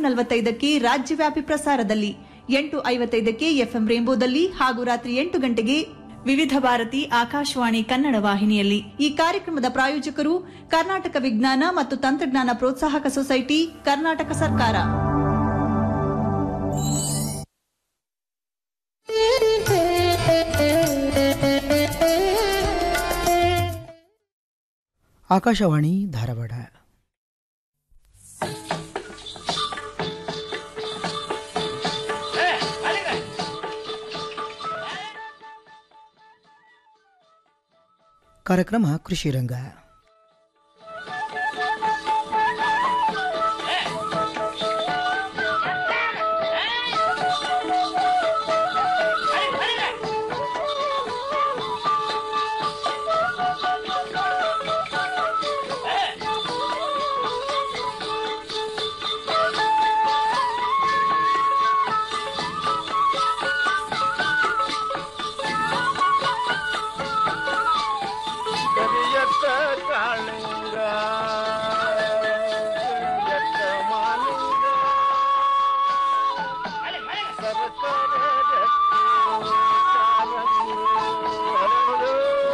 ನಲವತ್ತೈದಕ್ಕೆ ರಾಜ್ಯವ್ಯಾಪಿ ಪ್ರಸಾರದಲ್ಲಿ ಎಂಟು ಐವತ್ತೈದಕ್ಕೆ ಎಫ್ಎಂ ರೇಂಬೋದಲ್ಲಿ ಹಾಗೂ ರಾತ್ರಿ ಎಂಟು ಗಂಟೆಗೆ ವಿವಿಧ ಭಾರತಿ ಆಕಾಶವಾಣಿ ಕನ್ನಡ ವಾಹಿನಿಯಲ್ಲಿ ಈ ಕಾರ್ಯಕ್ರಮದ ಪ್ರಾಯೋಜಕರು ಕರ್ನಾಟಕ ವಿಜ್ಞಾನ ಮತ್ತು ತಂತ್ರಜ್ಞಾನ ಪ್ರೋತ್ಸಾಹಕ ಸೊಸೈಟಿ ಕರ್ನಾಟಕ ಸರ್ಕಾರ ಆಕಾಶವಾಣಿ ಧಾರವಾಡ ಕಾರ್ಯಕ್ರಮ ಕೃಷಿ ರಂಗ ಕರಿಯತ್ತ ಕಾಳಿಂಗ ಕರಿಯತ್ತ ಮಾಲಿಂಗ ಸರಸರ ರಕ್ತಿ ಕಾಲಂದು ಹರಳು.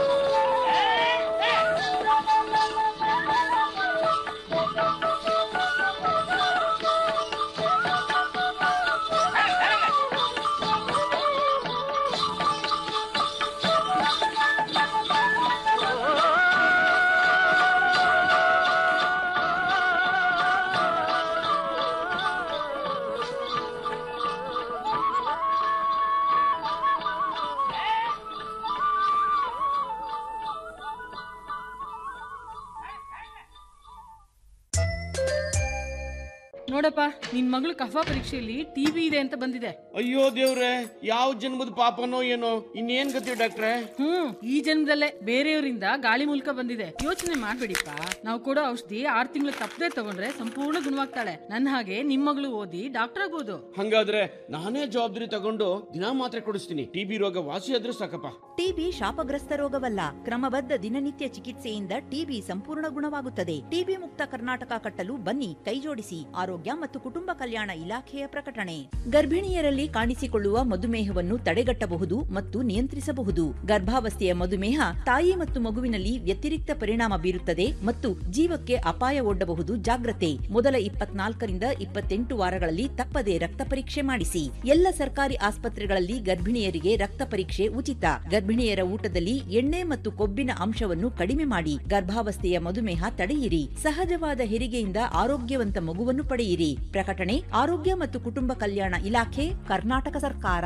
ನೋಡಪ್ಪ ನಿನ್ ಮಗಳು ಕಫಾ ಪರೀಕ್ಷೆಯಲ್ಲಿ ಟಿವಿ ಇದೆ ಅಂತ ಬಂದಿದೆ ಅಯ್ಯೋ ದೇವ್ರೆ ಯಾವ ಜನ್ಮದ ಪಾಪನೋ ಏನೋ ಇನ್ನೇನ್ ಗತಿ ಡಾಕ್ಟ್ರೆ ಹ್ಮ್ ಈ ಜನ್ಮದಲ್ಲೇ ಬೇರೆಯವರಿಂದ ಗಾಳಿ ಮೂಲಕ ಬಂದಿದೆ ಯೋಚನೆ ಮಾಡ್ಬೇಡಿಪ್ಪ ನಾವು ಕೊಡೋ ಔಷಧಿ ಆರ್ ತಿಂಗಳು ತಪ್ಪದೆ ತಗೊಂಡ್ರೆ ಸಂಪೂರ್ಣ ಗುಣವಾಗ್ತಾಳೆ ನನ್ನ ಹಾಗೆ ನಿಮ್ ಮಗಳು ಓದಿ ಡಾಕ್ಟರ್ ಆಗ್ಬೋದು ಹಂಗಾದ್ರೆ ನಾನೇ ಜವಾಬ್ದಾರಿ ತಗೊಂಡು ದಿನಾ ಮಾತ್ರೆ ಕೊಡಿಸ್ತೀನಿ ಟಿಬಿ ರೋಗ ವಾಸಿ ಆದ್ರೂ ಸಾಕಪ್ಪ ಟಿಬಿ ಶಾಪಗ್ರಸ್ತ ರೋಗವಲ್ಲ ಕ್ರಮಬದ್ಧ ದಿನನಿತ್ಯ ಚಿಕಿತ್ಸೆಯಿಂದ ಟಿಬಿ ಸಂಪೂರ್ಣ ಗುಣವಾಗುತ್ತದೆ ಟಿಬಿ ಮುಕ್ತ ಕರ್ನಾಟಕ ಕಟ್ಟಲು ಬನ್ನಿ ಕೈಜೋಡಿಸಿ ಆರೋಗ್ಯ ಮತ್ತು ಕುಟುಂಬ ಕಲ್ಯಾಣ ಇಲಾಖೆಯ ಪ್ರಕಟಣೆ ಗರ್ಭಿಣಿಯರಲ್ಲಿ ಕಾಣಿಸಿಕೊಳ್ಳುವ ಮಧುಮೇಹವನ್ನು ತಡೆಗಟ್ಟಬಹುದು ಮತ್ತು ನಿಯಂತ್ರಿಸಬಹುದು ಗರ್ಭಾವಸ್ಥೆಯ ಮಧುಮೇಹ ತಾಯಿ ಮತ್ತು ಮಗುವಿನಲ್ಲಿ ವ್ಯತಿರಿಕ್ತ ಪರಿಣಾಮ ಬೀರುತ್ತದೆ ಮತ್ತು ಜೀವಕ್ಕೆ ಅಪಾಯ ಒಡ್ಡಬಹುದು ಜಾಗ್ರತೆ ಮೊದಲ ಇಪ್ಪತ್ನಾಲ್ಕರಿಂದ ಇಪ್ಪತ್ತೆಂಟು ವಾರಗಳಲ್ಲಿ ತಪ್ಪದೆ ರಕ್ತ ಪರೀಕ್ಷೆ ಮಾಡಿಸಿ ಎಲ್ಲ ಸರ್ಕಾರಿ ಆಸ್ಪತ್ರೆಗಳಲ್ಲಿ ಗರ್ಭಿಣಿಯರಿಗೆ ರಕ್ತ ಪರೀಕ್ಷೆ ಉಚಿತ ಗರ್ಭಿಣಿಯರ ಊಟದಲ್ಲಿ ಎಣ್ಣೆ ಮತ್ತು ಕೊಬ್ಬಿನ ಅಂಶವನ್ನು ಕಡಿಮೆ ಮಾಡಿ ಗರ್ಭಾವಸ್ಥೆಯ ಮಧುಮೇಹ ತಡೆಯಿರಿ ಸಹಜವಾದ ಹೆರಿಗೆಯಿಂದ ಆರೋಗ್ಯವಂತ ಮಗುವನ್ನು ಪಡೆಯಿರಿ ಪ್ರಕಟಣೆ ಆರೋಗ್ಯ ಮತ್ತು ಕುಟುಂಬ ಕಲ್ಯಾಣ ಇಲಾಖೆ ಕರ್ನಾಟಕ ಸರ್ಕಾರ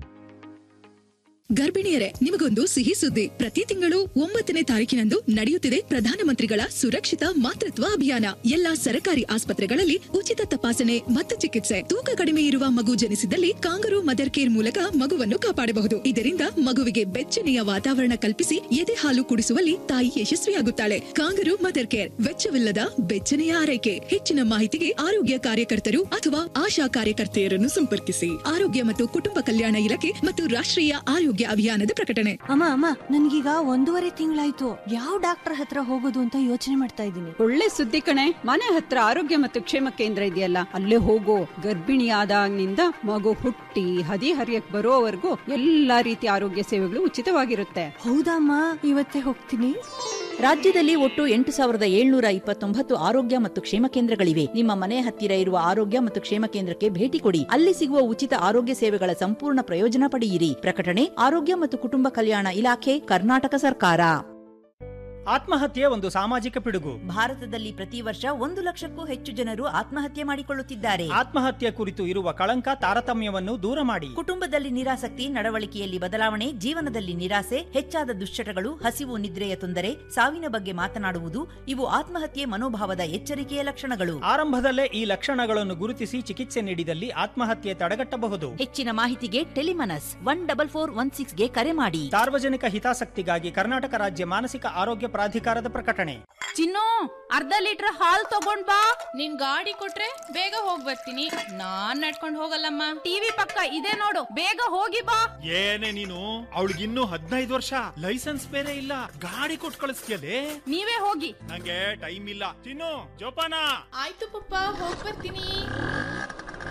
ಗರ್ಭಿಣಿಯರೇ ನಿಮಗೊಂದು ಸಿಹಿ ಸುದ್ದಿ ಪ್ರತಿ ತಿಂಗಳು ಒಂಬತ್ತನೇ ತಾರೀಕಿನಂದು ನಡೆಯುತ್ತಿದೆ ಪ್ರಧಾನಮಂತ್ರಿಗಳ ಸುರಕ್ಷಿತ ಮಾತೃತ್ವ ಅಭಿಯಾನ ಎಲ್ಲಾ ಸರಕಾರಿ ಆಸ್ಪತ್ರೆಗಳಲ್ಲಿ ಉಚಿತ ತಪಾಸಣೆ ಮತ್ತು ಚಿಕಿತ್ಸೆ ತೂಕ ಕಡಿಮೆ ಇರುವ ಮಗು ಜನಿಸಿದಲ್ಲಿ ಕಾಂಗರು ಮದರ್ ಕೇರ್ ಮೂಲಕ ಮಗುವನ್ನು ಕಾಪಾಡಬಹುದು ಇದರಿಂದ ಮಗುವಿಗೆ ಬೆಚ್ಚನೆಯ ವಾತಾವರಣ ಕಲ್ಪಿಸಿ ಎದೆ ಹಾಲು ಕುಡಿಸುವಲ್ಲಿ ತಾಯಿ ಯಶಸ್ವಿಯಾಗುತ್ತಾಳೆ ಕಾಂಗರು ಮದರ್ ಕೇರ್ ವೆಚ್ಚವಿಲ್ಲದ ಬೆಚ್ಚನೆಯ ಆರೈಕೆ ಹೆಚ್ಚಿನ ಮಾಹಿತಿಗೆ ಆರೋಗ್ಯ ಕಾರ್ಯಕರ್ತರು ಅಥವಾ ಆಶಾ ಕಾರ್ಯಕರ್ತೆಯರನ್ನು ಸಂಪರ್ಕಿಸಿ ಆರೋಗ್ಯ ಮತ್ತು ಕುಟುಂಬ ಕಲ್ಯಾಣ ಇಲಾಖೆ ಮತ್ತು ರಾಷ್ಟ್ರೀಯ ಆರೋಗ್ಯ ಅಭಿಯಾನದ ಪ್ರಕಟಣೆ ಅಮ್ಮ ಅಮ್ಮ ನನ್ಗೀಗ ಒಂದೂವರೆ ತಿಂಗಳಾಯ್ತು ಯಾವ ಡಾಕ್ಟರ್ ಹತ್ರ ಹೋಗೋದು ಅಂತ ಯೋಚನೆ ಮಾಡ್ತಾ ಇದ್ದೀನಿ ಒಳ್ಳೆ ಸುದ್ದಿ ಕಣೆ ಮನೆ ಹತ್ರ ಆರೋಗ್ಯ ಮತ್ತು ಕ್ಷೇಮ ಕೇಂದ್ರ ಇದೆಯಲ್ಲ ಅಲ್ಲೇ ಹೋಗೋ ಗರ್ಭಿಣಿ ಆದಾಗಿನಿಂದ ಮಗು ಹುಟ್ಟಿ ಹದಿ ಹರಿಯಕ್ ಬರೋವರೆಗೂ ಎಲ್ಲಾ ರೀತಿಯ ಆರೋಗ್ಯ ಸೇವೆಗಳು ಉಚಿತವಾಗಿರುತ್ತೆ ಹೌದಮ್ಮ ಇವತ್ತೇ ಹೋಗ್ತೀನಿ ರಾಜ್ಯದಲ್ಲಿ ಒಟ್ಟು ಎಂಟು ಸಾವಿರದ ಏಳ್ನೂರ ಇಪ್ಪತ್ತೊಂಬತ್ತು ಆರೋಗ್ಯ ಮತ್ತು ಕ್ಷೇಮ ಕೇಂದ್ರಗಳಿವೆ ನಿಮ್ಮ ಮನೆ ಹತ್ತಿರ ಇರುವ ಆರೋಗ್ಯ ಮತ್ತು ಕ್ಷೇಮ ಕೇಂದ್ರಕ್ಕೆ ಭೇಟಿ ಕೊಡಿ ಅಲ್ಲಿ ಸಿಗುವ ಉಚಿತ ಆರೋಗ್ಯ ಸೇವೆಗಳ ಸಂಪೂರ್ಣ ಪ್ರಯೋಜನ ಪಡೆಯಿರಿ ಪ್ರಕಟಣೆ ಆರೋಗ್ಯ ಮತ್ತು ಕುಟುಂಬ ಕಲ್ಯಾಣ ಇಲಾಖೆ ಕರ್ನಾಟಕ ಸರ್ಕಾರ ಆತ್ಮಹತ್ಯೆ ಒಂದು ಸಾಮಾಜಿಕ ಪಿಡುಗು ಭಾರತದಲ್ಲಿ ಪ್ರತಿ ವರ್ಷ ಒಂದು ಲಕ್ಷಕ್ಕೂ ಹೆಚ್ಚು ಜನರು ಆತ್ಮಹತ್ಯೆ ಮಾಡಿಕೊಳ್ಳುತ್ತಿದ್ದಾರೆ ಆತ್ಮಹತ್ಯೆ ಕುರಿತು ಇರುವ ಕಳಂಕ ತಾರತಮ್ಯವನ್ನು ದೂರ ಮಾಡಿ ಕುಟುಂಬದಲ್ಲಿ ನಿರಾಸಕ್ತಿ ನಡವಳಿಕೆಯಲ್ಲಿ ಬದಲಾವಣೆ ಜೀವನದಲ್ಲಿ ನಿರಾಸೆ ಹೆಚ್ಚಾದ ದುಶ್ಚಟಗಳು ಹಸಿವು ನಿದ್ರೆಯ ತೊಂದರೆ ಸಾವಿನ ಬಗ್ಗೆ ಮಾತನಾಡುವುದು ಇವು ಆತ್ಮಹತ್ಯೆ ಮನೋಭಾವದ ಎಚ್ಚರಿಕೆಯ ಲಕ್ಷಣಗಳು ಆರಂಭದಲ್ಲೇ ಈ ಲಕ್ಷಣಗಳನ್ನು ಗುರುತಿಸಿ ಚಿಕಿತ್ಸೆ ನೀಡಿದಲ್ಲಿ ಆತ್ಮಹತ್ಯೆ ತಡೆಗಟ್ಟಬಹುದು ಹೆಚ್ಚಿನ ಮಾಹಿತಿಗೆ Telemanas one double four one ಸಿಕ್ಸ್ಗೆ ಕರೆ ಮಾಡಿ ಸಾರ್ವಜನಿಕ ಹಿತಾಸಕ್ತಿಗಾಗಿ ಕರ್ನಾಟಕ ರಾಜ್ಯ ಮಾನಸಿಕ ಆರೋಗ್ಯ ಪ್ರಾಧಿಕಾರದ ಪ್ರಕಟಣೆ ಚಿನ್ನು ಅರ್ಧ ಲೀಟರ್ ಹಾಲ್ ತಗೊಂಡ್ ಬಾ ನಿನ್ ಗಾಡಿ ಕೊಟ್ರೆ ಬೇಗ ಹೋಗ್ ಬರ್ತೀನಿ ನಾನ್ ನಡ್ಕೊಂಡ್ ಹೋಗಲ್ಲಮ್ಮ ಟಿವಿ ಪಕ್ಕ ಇದೆ ನೋಡು ಬೇಗ ಹೋಗಿ ಬಾ ಏನೇ ನೀನು ಅವಳಿಗಿನ್ನೂ ಹದಿನೈದು ವರ್ಷ ಲೈಸೆನ್ಸ್ ಬೇರೆ ಇಲ್ಲ ಗಾಡಿ ಕೊಟ್ಟು ಕಳಿಸ್ತೀಯಲೇ ನೀವೇ ಹೋಗಿ ನಂಗೆ ಟೈಮ್ ಇಲ್ಲ ತಿನ್ನು ಜೋಪಾನ ಆಯ್ತು ಪಪ್ಪ ಹೋಗ್ ಬರ್ತೀನಿ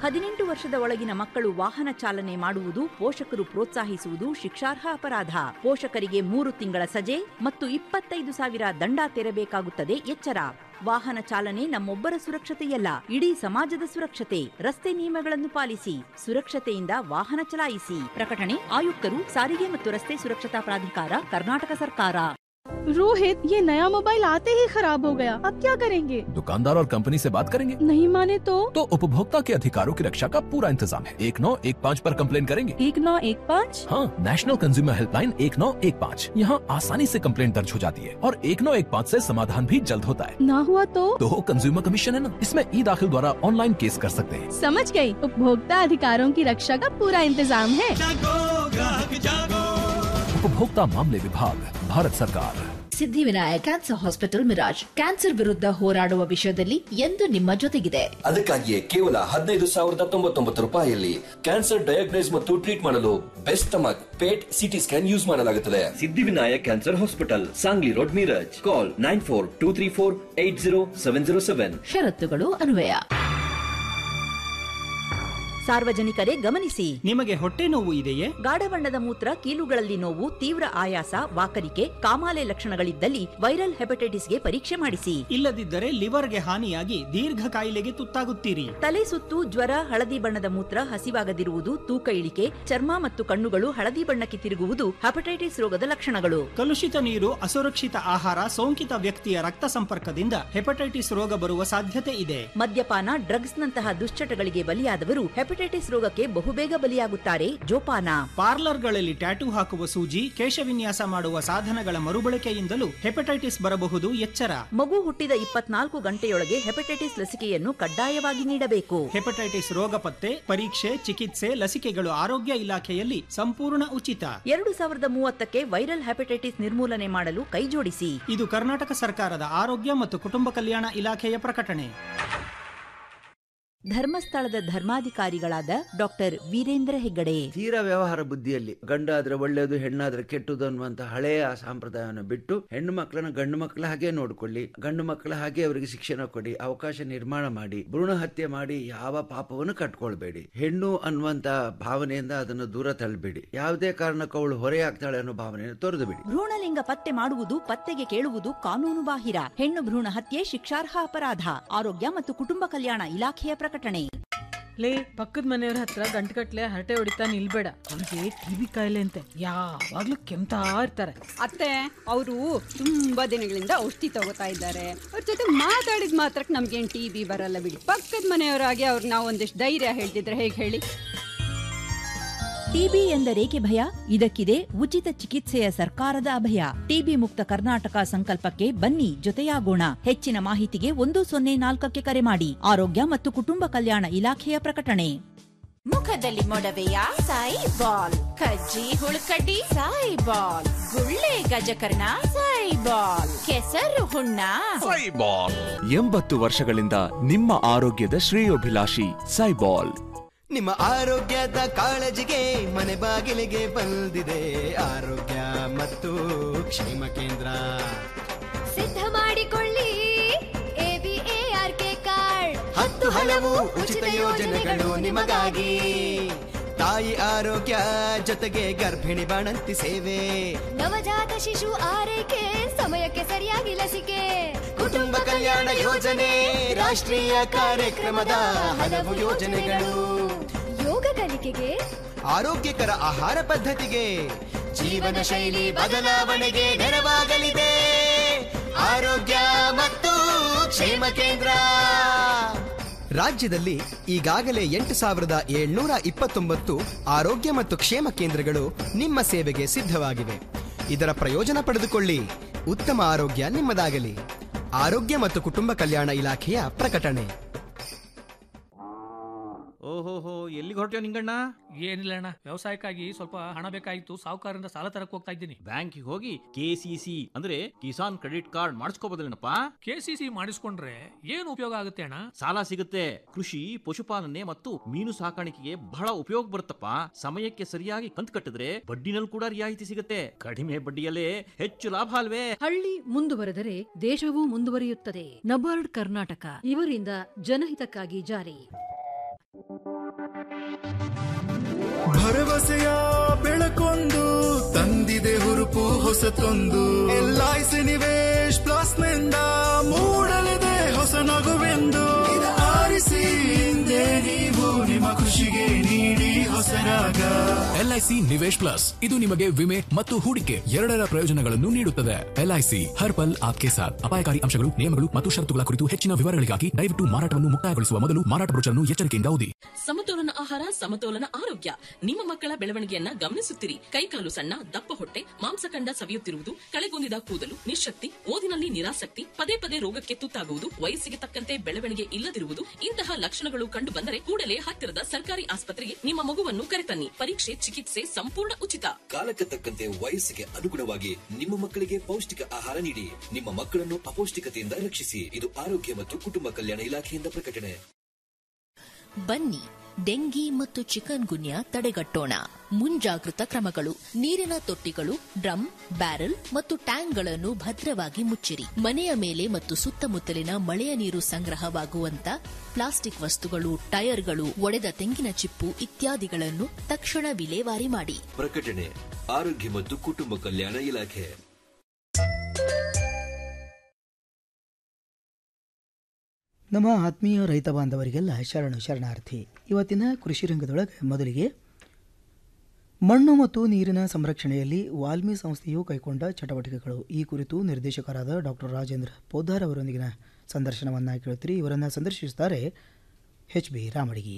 ಹದಿನೆಂಟು ವರ್ಷದ ಒಳಗಿನ ಮಕ್ಕಳು ವಾಹನ ಚಾಲನೆ ಮಾಡುವುದು ಪೋಷಕರು ಪ್ರೋತ್ಸಾಹಿಸುವುದು ಶಿಕ್ಷಾರ್ಹ ಅಪರಾಧ ಪೋಷಕರಿಗೆ ಮೂರು ತಿಂಗಳ ಸಜೆ ಮತ್ತು ಇಪ್ಪತ್ತೈದು ಸಾವಿರ ದಂಡ ತೆರಬೇಕಾಗುತ್ತದೆ ಎಚ್ಚರ ವಾಹನ ಚಾಲನೆ ನಮ್ಮೊಬ್ಬರ ಸುರಕ್ಷತೆಯಲ್ಲ ಇಡೀ ಸಮಾಜದ ಸುರಕ್ಷತೆ ರಸ್ತೆ ನಿಯಮಗಳನ್ನು ಪಾಲಿಸಿ ಸುರಕ್ಷತೆಯಿಂದ ವಾಹನ ಚಲಾಯಿಸಿ ಪ್ರಕಟಣೆ ಆಯುಕ್ತರು ಸಾರಿಗೆ ಮತ್ತು ರಸ್ತೆ ಸುರಕ್ಷತಾ ಪ್ರಾಧಿಕಾರ ಕರ್ನಾಟಕ ಸರ್ಕಾರ रोहित ये नया मोबाइल आते ही खराब हो गया अब क्या करेंगे दुकानदार और कंपनी से बात करेंगे नहीं माने तो तो उपभोक्ता के अधिकारों की रक्षा का पूरा इंतजाम है एक नौ एक पाँच पर कंप्लेन करेंगे एक नौ एक पाँच हाँ नेशनल कंज्यूमर हेल्पलाइन एक नौ एक पाँच यहाँ आसानी से कंप्लेन दर्ज हो जाती है और एक नौ एक पाँच ऐसी समाधान भी जल्द होता है ना हुआ तो तो कंज्यूमर कमीशन है ना इसमें ई दाखिल द्वारा ऑनलाइन केस कर सकते हैं समझ गई उपभोक्ता अधिकारों की रक्षा का पूरा इंतजाम है उपभोक्ता मामले विभाग भारत सरकार Siddhivinayak cancer hospital Miraj cancer ವಿರುದ್ಧ ಹೋರಾಡುವ ವಿಷಯದಲ್ಲಿ ಎಂದು ನಿಮ್ಮ ಜೊತೆಗಿದೆ ಅದಕ್ಕಾಗಿಯೇ ಕೇವಲ ಹದಿನೈದು ಸಾವಿರದ ತೊಂಬತ್ತೊಂಬತ್ತು ರೂಪಾಯಿಯಲ್ಲಿ ಕ್ಯಾನ್ಸರ್ ಡಯಾಗ್ನೈಸ್ ಮತ್ತು ಟ್ರೀಟ್ ಮಾಡಲು best stomach PET CT scan use ಮಾಡಲಾಗುತ್ತದೆ Siddhivinayak cancer hospital Sangli road Miraj call nine four two three four eight zero seven zero seven ಷರತ್ತುಗಳು ಅನ್ವಯ ಸಾರ್ವಜನಿಕರೇ ಗಮನಿಸಿ ನಿಮಗೆ ಹೊಟ್ಟೆ ನೋವು ಇದೆಯೇ ಗಾಢ ಬಣ್ಣದ ಮೂತ್ರ ಕೀಲುಗಳಲ್ಲಿ ನೋವು ತೀವ್ರ ಆಯಾಸ ವಾಕರಿಕೆ ಕಾಮಾಲೆ ಲಕ್ಷಣಗಳಿದ್ದಲ್ಲಿ ವೈರಲ್ ಹೆಪಟೈಟಿಸ್ಗೆ ಪರೀಕ್ಷೆ ಮಾಡಿಸಿ ಇಲ್ಲದಿದ್ದರೆ ಲಿವರ್ಗೆ ಹಾನಿಯಾಗಿ ದೀರ್ಘ ಕಾಯಿಲೆಗೆ ತುತ್ತಾಗುತ್ತೀರಿ ತಲೆ ಸುತ್ತು ಜ್ವರ ಹಳದಿ ಬಣ್ಣದ ಮೂತ್ರ ಹಸಿವಾಗದಿರುವುದು ತೂಕ ಇಳಿಕೆ ಚರ್ಮ ಮತ್ತು ಕಣ್ಣುಗಳು ಹಳದಿ ಬಣ್ಣಕ್ಕೆ ತಿರುಗುವುದು ಹೆಪಟೈಟಿಸ್ ರೋಗದ ಲಕ್ಷಣಗಳು ಕಲುಷಿತ ನೀರು ಅಸುರಕ್ಷಿತ ಆಹಾರ ಸೋಂಕಿತ ವ್ಯಕ್ತಿಯ ರಕ್ತ ಸಂಪರ್ಕದಿಂದ ಹೆಪಟೈಟಿಸ್ ರೋಗ ಬರುವ ಸಾಧ್ಯತೆ ಇದೆ ಮದ್ಯಪಾನ ಡ್ರಗ್ಸ್ ನಂತಹ ದುಶ್ಚಟಗಳಿಗೆ ಬಲಿಯಾದವರು ಹೆಪಟೈಟಿಸ್ ರೋಗಕ್ಕೆ ಬಹುಬೇಗ ಬಲಿಯಾಗುತ್ತಾರೆ ಜೋಪಾನ ಪಾರ್ಲರ್ಗಳಲ್ಲಿ ಟ್ಯಾಟೂ ಹಾಕುವ ಸೂಜಿ ಕೇಶವಿನ್ಯಾಸ ಮಾಡುವ ಸಾಧನಗಳ ಮರುಬಳಕೆಯಿಂದಲೂ ಹೆಪಟೈಟಿಸ್ ಬರಬಹುದು ಎಚ್ಚರ ಮಗು ಹುಟ್ಟಿದ ಇಪ್ಪತ್ನಾಲ್ಕು ಗಂಟೆಯೊಳಗೆ ಹೆಪಟೈಟಿಸ್ ಲಸಿಕೆಯನ್ನು ಕಡ್ಡಾಯವಾಗಿ ನೀಡಬೇಕು ಹೆಪಟೈಟಿಸ್ ರೋಗ ಪತ್ತೆ ಪರೀಕ್ಷೆ ಚಿಕಿತ್ಸೆ ಲಸಿಕೆಗಳು ಆರೋಗ್ಯ ಇಲಾಖೆಯಲ್ಲಿ ಸಂಪೂರ್ಣ ಉಚಿತ ಎರಡು ಸಾವಿರದ ಮೂವತ್ತಕ್ಕೆ ವೈರಲ್ ಹೆಪಟೈಟಿಸ್ ನಿರ್ಮೂಲನೆ ಮಾಡಲು ಕೈಜೋಡಿಸಿ ಇದು ಕರ್ನಾಟಕ ಸರ್ಕಾರದ ಆರೋಗ್ಯ ಮತ್ತು ಕುಟುಂಬ ಕಲ್ಯಾಣ ಇಲಾಖೆಯ ಪ್ರಕಟಣೆ ಧರ್ಮಸ್ಥಳದ ಧರ್ಮಾಧಿಕಾರಿಗಳಾದ ಡಾಕ್ಟರ್ ವೀರೇಂದ್ರ ಹೆಗ್ಗಡೆ ತೀರಾ ವ್ಯವಹಾರ ಬುದ್ಧಿಯಲ್ಲಿ ಗಂಡಾದ್ರೆ ಒಳ್ಳೆಯದು ಹೆಣ್ಣಾದ್ರೆ ಕೆಟ್ಟದು ಅನ್ನುವಂತ ಹಳೆಯ ಸಂಪ್ರದಾಯವನ್ನು ಬಿಟ್ಟು ಹೆಣ್ಣು ಮಕ್ಕಳನ್ನ ಗಂಡು ಮಕ್ಕಳ ಹಾಗೆ ನೋಡ್ಕೊಳ್ಳಿ ಗಂಡು ಮಕ್ಕಳ ಹಾಗೆ ಅವರಿಗೆ ಶಿಕ್ಷಣ ಕೊಡಿ ಅವಕಾಶ ನಿರ್ಮಾಣ ಮಾಡಿ ಭ್ರೂಣ ಹತ್ಯೆ ಮಾಡಿ ಯಾವ ಪಾಪವನ್ನು ಕಟ್ಕೊಳ್ಬೇಡಿ ಹೆಣ್ಣು ಅನ್ನುವಂತ ಭಾವನೆಯಿಂದ ಅದನ್ನು ದೂರ ತಳ್ಳಬೇಡಿ ಯಾವುದೇ ಕಾರಣಕ್ಕೂ ಅವಳು ಹೊರೆಯಾಗ್ತಾಳೆ ಅನ್ನೋ ಭಾವನೆಯನ್ನು ತೊರೆದು ಬಿಡಿ ಭ್ರೂಣಲಿಂಗ ಪತ್ತೆ ಮಾಡುವುದು ಪತ್ತೆಗೆ ಕೇಳುವುದು ಕಾನೂನು ಬಾಹಿರ ಹೆಣ್ಣು ಭ್ರೂಣ ಹತ್ಯೆ ಶಿಕ್ಷಾರ್ಹ ಅಪರಾಧ ಆರೋಗ್ಯ ಮತ್ತು ಕುಟುಂಬ ಕಲ್ಯಾಣ ಇಲಾಖೆಯ ಪ್ರಕಟಣೆ ಲೇ ಪಕ್ಕದ ಮನೆಯವ್ರ ಹತ್ರ ಗಂಟುಗಟ್ಲೆ ಹರಟೆ ಹೊಡಿತಾ ನಿಲ್ಬೇಡ ಅವ್ರಿಗೆ ಟಿವಿ ಕಾಯಿಲೆ ಅಂತೆ ಯಾವಾಗ್ಲೂ ಕೆಮ್ತಾ ಇರ್ತಾರೆ ಅತ್ತೆ ಅವರು ತುಂಬಾ ದಿನಗಳಿಂದ ಔಷಧಿ ತಗೋತಾ ಇದ್ದಾರೆ ಅವ್ರ ಜೊತೆ ಮಾತಾಡಿದ ಮಾತ್ರಕ್ಕೆ ನಮ್ಗೇನ್ ಟಿ ಬಿ ಬರಲ್ಲ ಬಿಡಿ ಪಕ್ಕದ ಮನೆಯವರಾಗಿ ಅವ್ರಿಗೆ ನಾವು ಒಂದಿಷ್ಟು ಧೈರ್ಯ ಹೇಳ್ತಿದ್ರೆ ಹೇಗೆ ಹೇಳಿ ಟಿಬಿ ಎಂದರೇಕೆ ಭಯ ಇದಕ್ಕಿದೆ ಉಚಿತ ಚಿಕಿತ್ಸೆಯ ಸರ್ಕಾರದ ಅಭಯ ಟಿಬಿ ಮುಕ್ತ ಕರ್ನಾಟಕ ಸಂಕಲ್ಪಕ್ಕೆ ಬನ್ನಿ ಜೊತೆಯಾಗೋಣ ಹೆಚ್ಚಿನ ಮಾಹಿತಿಗೆ ಒಂದು ಸೊನ್ನೆ ನಾಲ್ಕಕ್ಕೆ ಕರೆ ಮಾಡಿ ಆರೋಗ್ಯ ಮತ್ತು ಕುಟುಂಬ ಕಲ್ಯಾಣ ಇಲಾಖೆಯ ಪ್ರಕಟಣೆ ಮುಖದಲ್ಲಿ ಮೊಡವೆಯ ಸಾಯಿ ಬಾಲ್ ಕಜ್ಜಿ ಹುಳುಕಡ್ಡಿ ಸಾಯಿ ಬಾಲ್ ಗುಳ್ಳೆ ಗಜಕರ್ಣ ಸಾಯಿ ಬಾಲ್ ಕೆಸರು ಹುಣ್ಣ ಎಂಬತ್ತು ವರ್ಷಗಳಿಂದ ನಿಮ್ಮ ಆರೋಗ್ಯದ ಶ್ರೇಯೋಭಿಲಾಷಿ ಸೈಬಾಲ್ ನಿಮ್ಮ ಆರೋಗ್ಯದ ಕಾಳಜಿಗೆ ಮನೆ ಬಾಗಿಲಿಗೆ ಬಂದಿದೆ ಆರೋಗ್ಯ ಮತ್ತು ಕ್ಷೇಮ ಕೇಂದ್ರ ಸಿದ್ಧ ಮಾಡಿಕೊಳ್ಳಿ ಎಬಿಎಆರ್ಕೆ ಕಾರ್ಡ್ ಹತ್ತು ಹಲವು ಉಚಿತ ಯೋಜನೆಗಳು ನಿಮಗಾಗಿ ತಾಯಿ ಆರೋಗ್ಯ ಜೊತೆಗೆ ಗರ್ಭಿಣಿ ಬಾಣಂತಿ ಸೇವೆ ನವಜಾತ ಶಿಶು ಆರೈಕೆ ಸಮಯಕ್ಕೆ ಸರಿಯಾಗಿ ಲಸಿಕೆ ಕುಟುಂಬ ಕಲ್ಯಾಣ ಯೋಜನೆ ರಾಷ್ಟ್ರೀಯ ಕಾರ್ಯಕ್ರಮದ ಹಲವು ಯೋಜನೆಗಳು ಯೋಗ ಕಲಿಕೆಗೆ ಆರೋಗ್ಯಕರ ಆಹಾರ ಪದ್ಧತಿಗೆ ಜೀವನ ಶೈಲಿ ಬದಲಾವಣೆಗೆ ನೆರವಾಗಲಿದೆ ಆರೋಗ್ಯ ಮತ್ತು ಕ್ಷೇಮ ಕೇಂದ್ರ ರಾಜ್ಯದಲ್ಲಿ ಈಗಾಗಲೇ ಎಂಟು ಸಾವಿರದ ಏಳ್ನೂರ ಇಪ್ಪತ್ತೊಂಬತ್ತು ಆರೋಗ್ಯ ಮತ್ತು ಕ್ಷೇಮ ಕೇಂದ್ರಗಳು ನಿಮ್ಮ ಸೇವೆಗೆ ಸಿದ್ಧವಾಗಿವೆ ಇದರ ಪ್ರಯೋಜನ ಪಡೆದುಕೊಳ್ಳಿ ಉತ್ತಮ ಆರೋಗ್ಯ ನಿಮ್ಮದಾಗಲಿ ಆರೋಗ್ಯ ಮತ್ತು ಕುಟುಂಬ ಕಲ್ಯಾಣ ಇಲಾಖೆಯ ಪ್ರಕಟಣೆ ಓಹೋಹೋ ಎಲ್ಲಿಗೆ ಹೊರಟ್ಯೋ ನಿಂಗಣ್ಣ ಏನಿಲ್ಲ ಅಣ್ಣ ವ್ಯವಸಾಯಕ್ಕಾಗಿ ಸ್ವಲ್ಪ ಹಣ ಬೇಕಾಗಿತ್ತು ಸಾಹುಕಾರರಿಂದ ಸಾಲ ತರಕ್ ಹೋಗ್ತಾ ಇದ್ದೀನಿ ಬ್ಯಾಂಕಿಗೆ ಹೋಗಿ ಕೆಸಿಸಿ ಅಂದ್ರೆ ಕಿಸಾನ್ ಕ್ರೆಡಿಟ್ ಕಾರ್ಡ್ ಮಾಡಿಸ್ಕೋಬೋದಲ್ಲೇನಪ್ಪ ಕೆಸಿಸಿ ಮಾಡಿಸ್ಕೊಂಡ್ರೆ ಏನು ಉಪಯೋಗ ಆಗುತ್ತೆ ಅಣ್ಣ ಸಾಲ ಸಿಗುತ್ತೆ ಕೃಷಿ ಪಶುಪಾಲನೆ ಮತ್ತು ಮೀನು ಸಾಕಾಣಿಕೆಗೆ ಬಹಳ ಉಪಯೋಗ ಬರುತ್ತಪ್ಪ ಸಮಯಕ್ಕೆ ಸರಿಯಾಗಿ ಕಂತು ಕಟ್ಟಿದ್ರೆ ಬಡ್ಡಿನಲ್ಲಿ ಕೂಡ ರಿಯಾಯಿತಿ ಸಿಗುತ್ತೆ ಕಡಿಮೆ ಬಡ್ಡಿಯಲ್ಲೇ ಹೆಚ್ಚು ಲಾಭ ಅಲ್ವೇ ಹಳ್ಳಿ ಮುಂದುವರೆದರೆ ದೇಶವೂ ಮುಂದುವರಿಯುತ್ತದೆ ನಬಾರ್ಡ್ ಕರ್ನಾಟಕ ಇವರಿಂದ ಜನಹಿತಕ್ಕಾಗಿ ಜಾರಿ ಭರವಸೆಯ ಬೆಳಕೊಂದು ತಂದಿದೆ ಹುರುಪು ಹೊಸತೊಂದು L I C Nivesh plus ನಿಂದ ಮೂಡಲಿದೆ ಹೊಸ ನಗುವೆಂದು ಇದು ಆರಿಸಿ ಹಿಂದೆ ನೀವು ನಿಮ್ಮ ಖುಷಿಗೆ ನೀಡಿ ಹೊಸರಾಗ ಎಲ್ಐಸಿ ನಿವೇಶ್ ಪ್ಲಸ್ ಇದು ನಿಮಗೆ ವಿಮೆ ಮತ್ತು ಹೂಡಿಕೆ ಎರಡರ ಪ್ರಯೋಜನಗಳನ್ನು ನೀಡುತ್ತದೆ ಎಲ್ಐಸಿ ಹರ್ ಪಲ್ ಆಪ್ಕೆ ಸಾಥ್ ಅಪಾಯಕಾರಿ ಅಂಶಗಳು ನಿಯಮಗಳು ಮತ್ತು ಷರತ್ತುಗಳ ಕುರಿತು ಹೆಚ್ಚಿನ ವಿವರಗಳಿಗಾಗಿ ದಯವಿಟ್ಟು ಮಾರಾಟವನ್ನು ಮುಕ್ತಾಯಗೊಳಿಸುವ ಮೊದಲು ಮಾರಾಟ ಬ್ರೋಚರ್ನ್ನು ಎಚ್ಚರಿಕೆಯಿಂದ ಓದಿ ಸಮತೋಲನ ಆಹಾರ ಸಮತೋಲನ ಆರೋಗ್ಯ ನಿಮ್ಮ ಮಕ್ಕಳ ಬೆಳವಣಿಗೆಯನ್ನ ಗಮನಿಸುತ್ತಿರಿ ಕೈಕಾಲು ಸಣ್ಣ ದಪ್ಪ ಹೊಟ್ಟೆ ಮಾಂಸಖಂಡ ಸವಿಯುತ್ತಿರುವುದು ಕಳೆಗುಂದಿದ ಕೂದಲು ನಿಶಕ್ತಿ ಓದಿನಲ್ಲಿ ನಿರಾಸಕ್ತಿ ಪದೇ ಪದೇ ರೋಗಕ್ಕೆ ತುತ್ತಾಗುವುದು ವಯಸ್ಸಿಗೆ ತಕ್ಕಂತೆ ಬೆಳವಣಿಗೆ ಇಲ್ಲದಿರುವುದು ಇಂತಹ ಲಕ್ಷಣಗಳು ಕಂಡು ಬಂದರೆ ಕೂಡಲೇ ಹತ್ತಿರದ ಸರ್ಕಾರಿ ಆಸ್ಪತ್ರೆಗೆ ನಿಮ್ಮ ಮಗುವನ್ನು ಕರೆತನ್ನಿ ಪರೀಕ್ಷೆ ಚಿಕಿತ್ಸೆ ಸಂಪೂರ್ಣ ಉಚಿತ ಕಾಲಕ್ಕೆ ತಕ್ಕಂತೆ ವಯಸ್ಸಿಗೆ ಅನುಗುಣವಾಗಿ ನಿಮ್ಮ ಮಕ್ಕಳಿಗೆ ಪೌಷ್ಟಿಕ ಆಹಾರ ನೀಡಿ ನಿಮ್ಮ ಮಕ್ಕಳನ್ನು ಅಪೌಷ್ಟಿಕತೆಯಿಂದ ರಕ್ಷಿಸಿ ಇದು ಆರೋಗ್ಯ ಮತ್ತು ಕುಟುಂಬ ಕಲ್ಯಾಣ ಇಲಾಖೆಯಿಂದ ಪ್ರಕಟಣೆ ಬನ್ನಿ ಡೆಂಗಿ ಮತ್ತು ಚಿಕನ್ ಗುನ್ಯಾ ತಡೆಗಟ್ಟೋಣ ಮುಂಜಾಗೃತ ಕ್ರಮಗಳು ನೀರಿನ ತೊಟ್ಟಿಗಳು ಡ್ರಮ್ ಬ್ಯಾರೆಲ್ ಮತ್ತು ಟ್ಯಾಂಕ್ಗಳನ್ನು ಭದ್ರವಾಗಿ ಮುಚ್ಚಿರಿ ಮನೆಯ ಮೇಲೆ ಮತ್ತು ಸುತ್ತಮುತ್ತಲಿನ ಮಳೆಯ ನೀರು ಸಂಗ್ರಹವಾಗುವಂತ ಪ್ಲಾಸ್ಟಿಕ್ ವಸ್ತುಗಳು ಟೈರ್ಗಳು ಒಡೆದ ತೆಂಗಿನ ಚಿಪ್ಪು ಇತ್ಯಾದಿಗಳನ್ನು ತಕ್ಷಣ ವಿಲೇವಾರಿ ಮಾಡಿ ಪ್ರಕಟಣೆ ಆರೋಗ್ಯ ಮತ್ತು ಕುಟುಂಬ ಕಲ್ಯಾಣ ಇಲಾಖೆ ನಮ್ಮ ಆತ್ಮೀಯ ರೈತ ಬಾಂಧವರಿಗೆಲ್ಲ ಶರಣು ಶರಣಾರ್ಥಿ ಇವತ್ತಿನ ಕೃಷಿ ರಂಗದೊಳಗೆ ಮೊದಲಿಗೆ ಮಣ್ಣು ಮತ್ತು ನೀರಿನ ಸಂರಕ್ಷಣೆಯಲ್ಲಿ ವಾಲ್ಮಿ ಸಂಸ್ಥೆಯು ಕೈಗೊಂಡ ಚಟುವಟಿಕೆಗಳು ಈ ಕುರಿತು ನಿರ್ದೇಶಕರಾದ ಡಾಕ್ಟರ್ ರಾಜೇಂದ್ರ ಪೋದ್ದಾರ್ ಅವರೊಂದಿಗಿನ ಸಂದರ್ಶನವನ್ನು ಕೇಳುತ್ತೀರಿ ಇವರನ್ನು ಸಂದರ್ಶಿಸುತ್ತಾರೆ ಎಚ್ ಬಿ ರಾಮಡಿಗಿ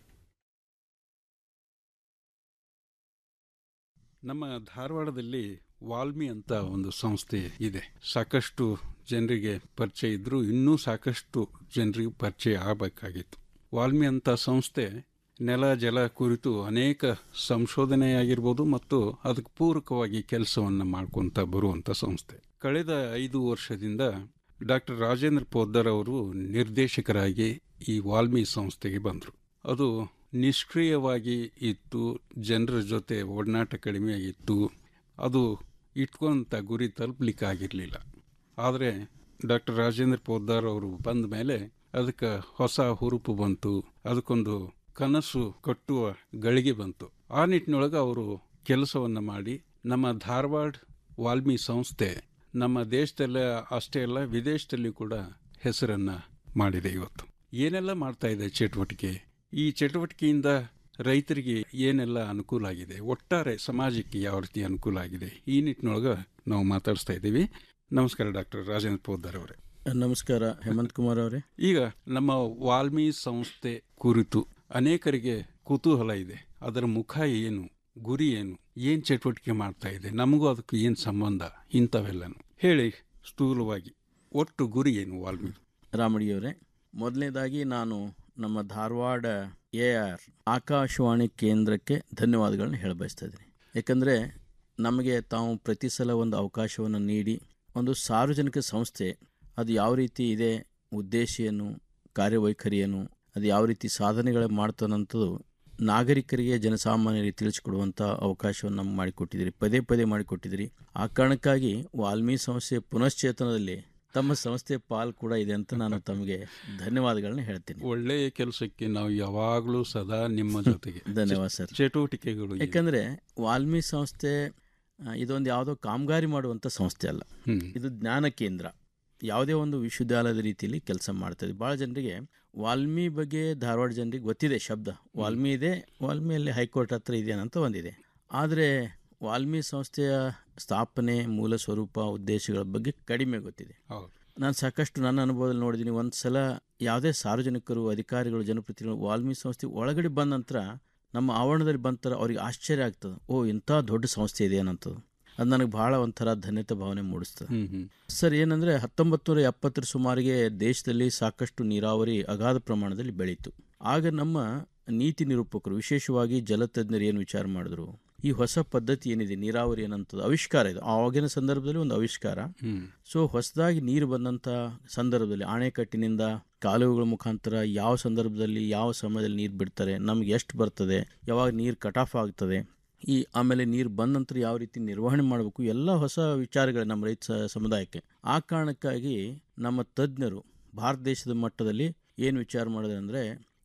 ನಮ್ಮ ಧಾರವಾಡದಲ್ಲಿ ವಾಲ್ಮಿ ಅಂತ ಒಂದು ಸಂಸ್ಥೆ ಇದೆ ಸಾಕಷ್ಟು ಜನರಿಗೆ ಪರಿಚಯ ಇದ್ದರೂ ಇನ್ನೂ ಸಾಕಷ್ಟು ಜನರಿಗೆ ಪರಿಚಯ ಆಗಬೇಕಾಗಿತ್ತು ವಾಲ್ಮಿ ಅಂತ ಸಂಸ್ಥೆ ನೆಲ ಜಲ ಕುರಿತು ಅನೇಕ ಸಂಶೋಧನೆಯಾಗಿರ್ಬೋದು ಮತ್ತು ಅದಕ್ಕೆ ಪೂರಕವಾಗಿ ಕೆಲಸವನ್ನು ಮಾಡ್ಕೊತ ಬರುವಂಥ ಸಂಸ್ಥೆ ಕಳೆದ ಐದು ವರ್ಷದಿಂದ ಡಾಕ್ಟರ್ ರಾಜೇಂದ್ರ ಪೋದ್ದರ್ ಅವರು ನಿರ್ದೇಶಕರಾಗಿ ಈ ವಾಲ್ಮಿ ಸಂಸ್ಥೆಗೆ ಬಂದರು ಅದು ನಿಷ್ಕ್ರಿಯವಾಗಿ ಇತ್ತು ಜನರ ಜೊತೆ ಒಡನಾಟ ಕಡಿಮೆಯಾಗಿತ್ತು ಅದು ಇಟ್ಕೊಂತ ಗುರಿ ತಲುಪಲಿಕ್ಕಾಗಿರಲಿಲ್ಲ ಆದರೆ ಡಾಕ್ಟರ್ ರಾಜೇಂದ್ರ ಪೋದ್ದಾರ್ ಅವರು ಬಂದ ಮೇಲೆ ಅದಕ್ಕೆ ಹೊಸ ಹುರುಪು ಬಂತು ಅದಕ್ಕೊಂದು ಕನಸು ಕಟ್ಟುವ ಗಳಿಗೆ ಬಂತು ಆ ನಿಟ್ಟಿನೊಳಗೆ ಅವರು ಕೆಲಸವನ್ನು ಮಾಡಿ ನಮ್ಮ ಧಾರವಾಡ ವಾಲ್ಮಿ ಸಂಸ್ಥೆ ನಮ್ಮ ದೇಶದಲ್ಲೇ ಅಷ್ಟೇ ಅಲ್ಲ ವಿದೇಶದಲ್ಲಿ ಕೂಡ ಹೆಸರನ್ನ ಮಾಡಿದೆ ಇವತ್ತು ಏನೆಲ್ಲ ಮಾಡ್ತಾ ಇದೆ ಚಟುವಟಿಕೆ ಈ ಚಟುವಟಿಕೆಯಿಂದ ರೈತರಿಗೆ ಏನೆಲ್ಲ ಅನುಕೂಲ ಆಗಿದೆ ಒಟ್ಟಾರೆ ಸಮಾಜಕ್ಕೆ ಯಾವ ರೀತಿ ಅನುಕೂಲ ಆಗಿದೆ ಈ ನಿಟ್ಟಿನೊಳಗೆ ನಾವು ಮಾತಾಡಿಸ್ತಾ ಇದ್ದೀವಿ ನಮಸ್ಕಾರ ಡಾಕ್ಟರ್ ರಾಜೇಂದ್ರ ಪೋದ್ದಾರ್ ಅವರೇ ನಮಸ್ಕಾರ ಹೇಮಂತ್ ಕುಮಾರ್ ಅವರೇ ಈಗ ನಮ್ಮ ವಾಲ್ಮಿ ಸಂಸ್ಥೆ ಕುರಿತು ಅನೇಕರಿಗೆ ಕುತೂಹಲ ಇದೆ ಅದರ ಮುಖ ಏನು ಗುರಿ ಏನು ಏನ್ ಚಟುವಟಿಕೆ ಮಾಡ್ತಾ ಇದೆ ನಮಗೂ ಅದಕ್ಕೆ ಏನು ಸಂಬಂಧ ಇಂಥವೆಲ್ಲನು ಹೇಳಿ ಸ್ಥೂಲವಾಗಿ ಒಟ್ಟು ಗುರಿ ಏನು ವಾಲ್ಮಿ ರಾಮಡಿಯವರೇ ಮೊದಲನೇದಾಗಿ ನಾನು ನಮ್ಮ ಧಾರವಾಡ ಎ ಆರ್ ಆಕಾಶವಾಣಿ ಕೇಂದ್ರಕ್ಕೆ ಧನ್ಯವಾದಗಳನ್ನ ಹೇಳ ಬಯಸ್ತಾ ಇದ್ದೀನಿ ಯಾಕಂದರೆ ನಮಗೆ ತಾವು ಪ್ರತಿ ಸಲ ಒಂದು ಅವಕಾಶವನ್ನು ನೀಡಿ ಒಂದು ಸಾರ್ವಜನಿಕ ಸಂಸ್ಥೆ ಅದು ಯಾವ ರೀತಿ ಇದೆ ಉದ್ದೇಶ ಏನು ಕಾರ್ಯವೈಖರಿ ಏನು ಅದು ಯಾವ ರೀತಿ ಸಾಧನೆಗಳು ಮಾಡ್ತಾನಂಥದ್ದು ನಾಗರಿಕರಿಗೆ ಜನಸಾಮಾನ್ಯರಿಗೆ ತಿಳಿಸಿಕೊಡುವಂಥ ಅವಕಾಶವನ್ನು ನಮ್ಗೆ ಮಾಡಿಕೊಟ್ಟಿದ್ದೀರಿ ಪದೇ ಪದೇ ಮಾಡಿಕೊಟ್ಟಿದ್ದೀರಿ ಆ ಕಾರಣಕ್ಕಾಗಿ ವಾಲ್ಮೀಕಿ ಸಂಸ್ಥೆ ಪುನಶ್ಚೇತನದಲ್ಲಿ ತಮ್ಮ ಸಂಸ್ಥೆ ಪಾಲ್ ಕೂಡ ಇದೆ ಅಂತ ನಾನು ತಮಗೆ ಧನ್ಯವಾದಗಳನ್ನ ಹೇಳ್ತೀನಿ ಒಳ್ಳೆಯ ಕೆಲಸಕ್ಕೆ ನಾವು ಯಾವಾಗಲೂ ಸದಾ ನಿಮ್ಮ ಜೊತೆಗೆ ಧನ್ಯವಾದ ಸರ್ ಚಟುವಟಿಕೆಗಳು ಏನು? ಯಾಕಂದ್ರೆ ವಾಲ್ಮೀಕಿ ಸಂಸ್ಥೆ ಆ, ಇದೊಂದು ಯಾವುದೋ ಕಾಮಗಾರಿ ಮಾಡುವಂಥ ಸಂಸ್ಥೆ ಅಲ್ಲ ಹ್ಮ್. ಇದು ಜ್ಞಾನ ಕೇಂದ್ರ ಯಾವುದೇ ಒಂದು ವಿಶ್ವವಿದ್ಯಾಲಯದ ರೀತಿಯಲ್ಲಿ ಕೆಲಸ ಮಾಡ್ತದೆ ಭಾಳ ಜನರಿಗೆ ವಾಲ್ಮಿ ಬಗ್ಗೆ ಧಾರವಾಡ ಜನರಿಗೆ ಗೊತ್ತಿದೆ ಶಬ್ದ ವಾಲ್ಮಿ ಇದೆ ವಾಲ್ಮಿಯಲ್ಲಿ ಹೈಕೋರ್ಟ್ ಹತ್ರ ಇದೆ ಅಂತ ಒಂದಿದೆ ಆದರೆ ವಾಲ್ಮಿ ಸಂಸ್ಥೆಯ ಸ್ಥಾಪನೆ ಮೂಲ ಸ್ವರೂಪ ಉದ್ದೇಶಗಳ ಬಗ್ಗೆ ಕಡಿಮೆ ಗೊತ್ತಿದೆ ಹೌದು ನಾನು ಸಾಕಷ್ಟು ನನ್ನ ಅನುಭವದಲ್ಲಿ ನೋಡಿದ್ದೀನಿ ಒಂದು ಸಲ ಯಾವುದೇ ಸಾರ್ವಜನಿಕರು ಅಧಿಕಾರಿಗಳು ಜನಪ್ರತಿನಿಧಿಗಳು ವಾಲ್ಮೀಕಿ ಸಂಸ್ಥೆ ಒಳಗಡೆ ಬಂದ ನಂತರ ನಮ್ಮ ಆವರಣದಲ್ಲಿ ಬಂತರ ಅವ್ರಿಗೆ ಆಶ್ಚರ್ಯ ಆಗ್ತದೆ ಓ ಇಂಥ ದೊಡ್ಡ ಸಂಸ್ಥೆ ಇದೆ ಅನ್ನೋಂಥದ್ದು ಅದು ನನಗೆ ಭಾಳ ಒಂಥರ ಧನ್ಯತೆ ಭಾವನೆ ಮೂಡಿಸ್ತದೆ ಹ್ಮ್ ಹ್ಮ್ ಸರ್ ಏನಂದರೆ ಹತ್ತೊಂಬತ್ತು ನೂರ ಎಪ್ಪತ್ತರ ಸುಮಾರಿಗೆ ದೇಶದಲ್ಲಿ ಸಾಕಷ್ಟು ನೀರಾವರಿ ಅಗಾಧ ಪ್ರಮಾಣದಲ್ಲಿ ಬೆಳೀತು ಆಗ ನಮ್ಮ ನೀತಿ ನಿರೂಪಕರು ವಿಶೇಷವಾಗಿ ಜಲತಜ್ಞರು ಏನು ವಿಚಾರ ಮಾಡಿದ್ರು ಈ ಹೊಸ ಪದ್ಧತಿ ಏನಿದೆ ನೀರಾವರಿ ಏನಂತದ್ದು ಆವಿಷ್ಕಾರ ಇದೆ ಆವಾಗಿನ ಸಂದರ್ಭದಲ್ಲಿ ಒಂದು ಆವಿಷ್ಕಾರ ಹ್ಮ್ ಸೊ ಹೊಸದಾಗಿ ನೀರು ಬಂದಂಥ ಸಂದರ್ಭದಲ್ಲಿ ಅಣೆಕಟ್ಟಿನಿಂದ ಕಾಲುವೆಗಳ ಮುಖಾಂತರ ಯಾವ ಸಂದರ್ಭದಲ್ಲಿ ಯಾವ ಸಮಯದಲ್ಲಿ ನೀರು ಬಿಡ್ತಾರೆ ನಮ್ಗೆ ಎಷ್ಟು ಬರ್ತದೆ ಯಾವಾಗ ನೀರು ಕಟ್ ಆಫ್ ಆಗ್ತದೆ ಈ ಆಮೇಲೆ ನೀರು ಬಂದ ನಂತರ ಯಾವ ರೀತಿ ನಿರ್ವಹಣೆ ಮಾಡಬೇಕು ಎಲ್ಲ ಹೊಸ ವಿಚಾರಗಳು ನಮ್ಮ ರೈತ ಸ- ಸಮುದಾಯಕ್ಕೆ ಆ ಕಾರಣಕ್ಕಾಗಿ ನಮ್ಮ ತಜ್ಞರು ಭಾರತ ದೇಶದ ಮಟ್ಟದಲ್ಲಿ ಏನು ವಿಚಾರ ಮಾಡಿದ್ರೆ ಅಂದರೆ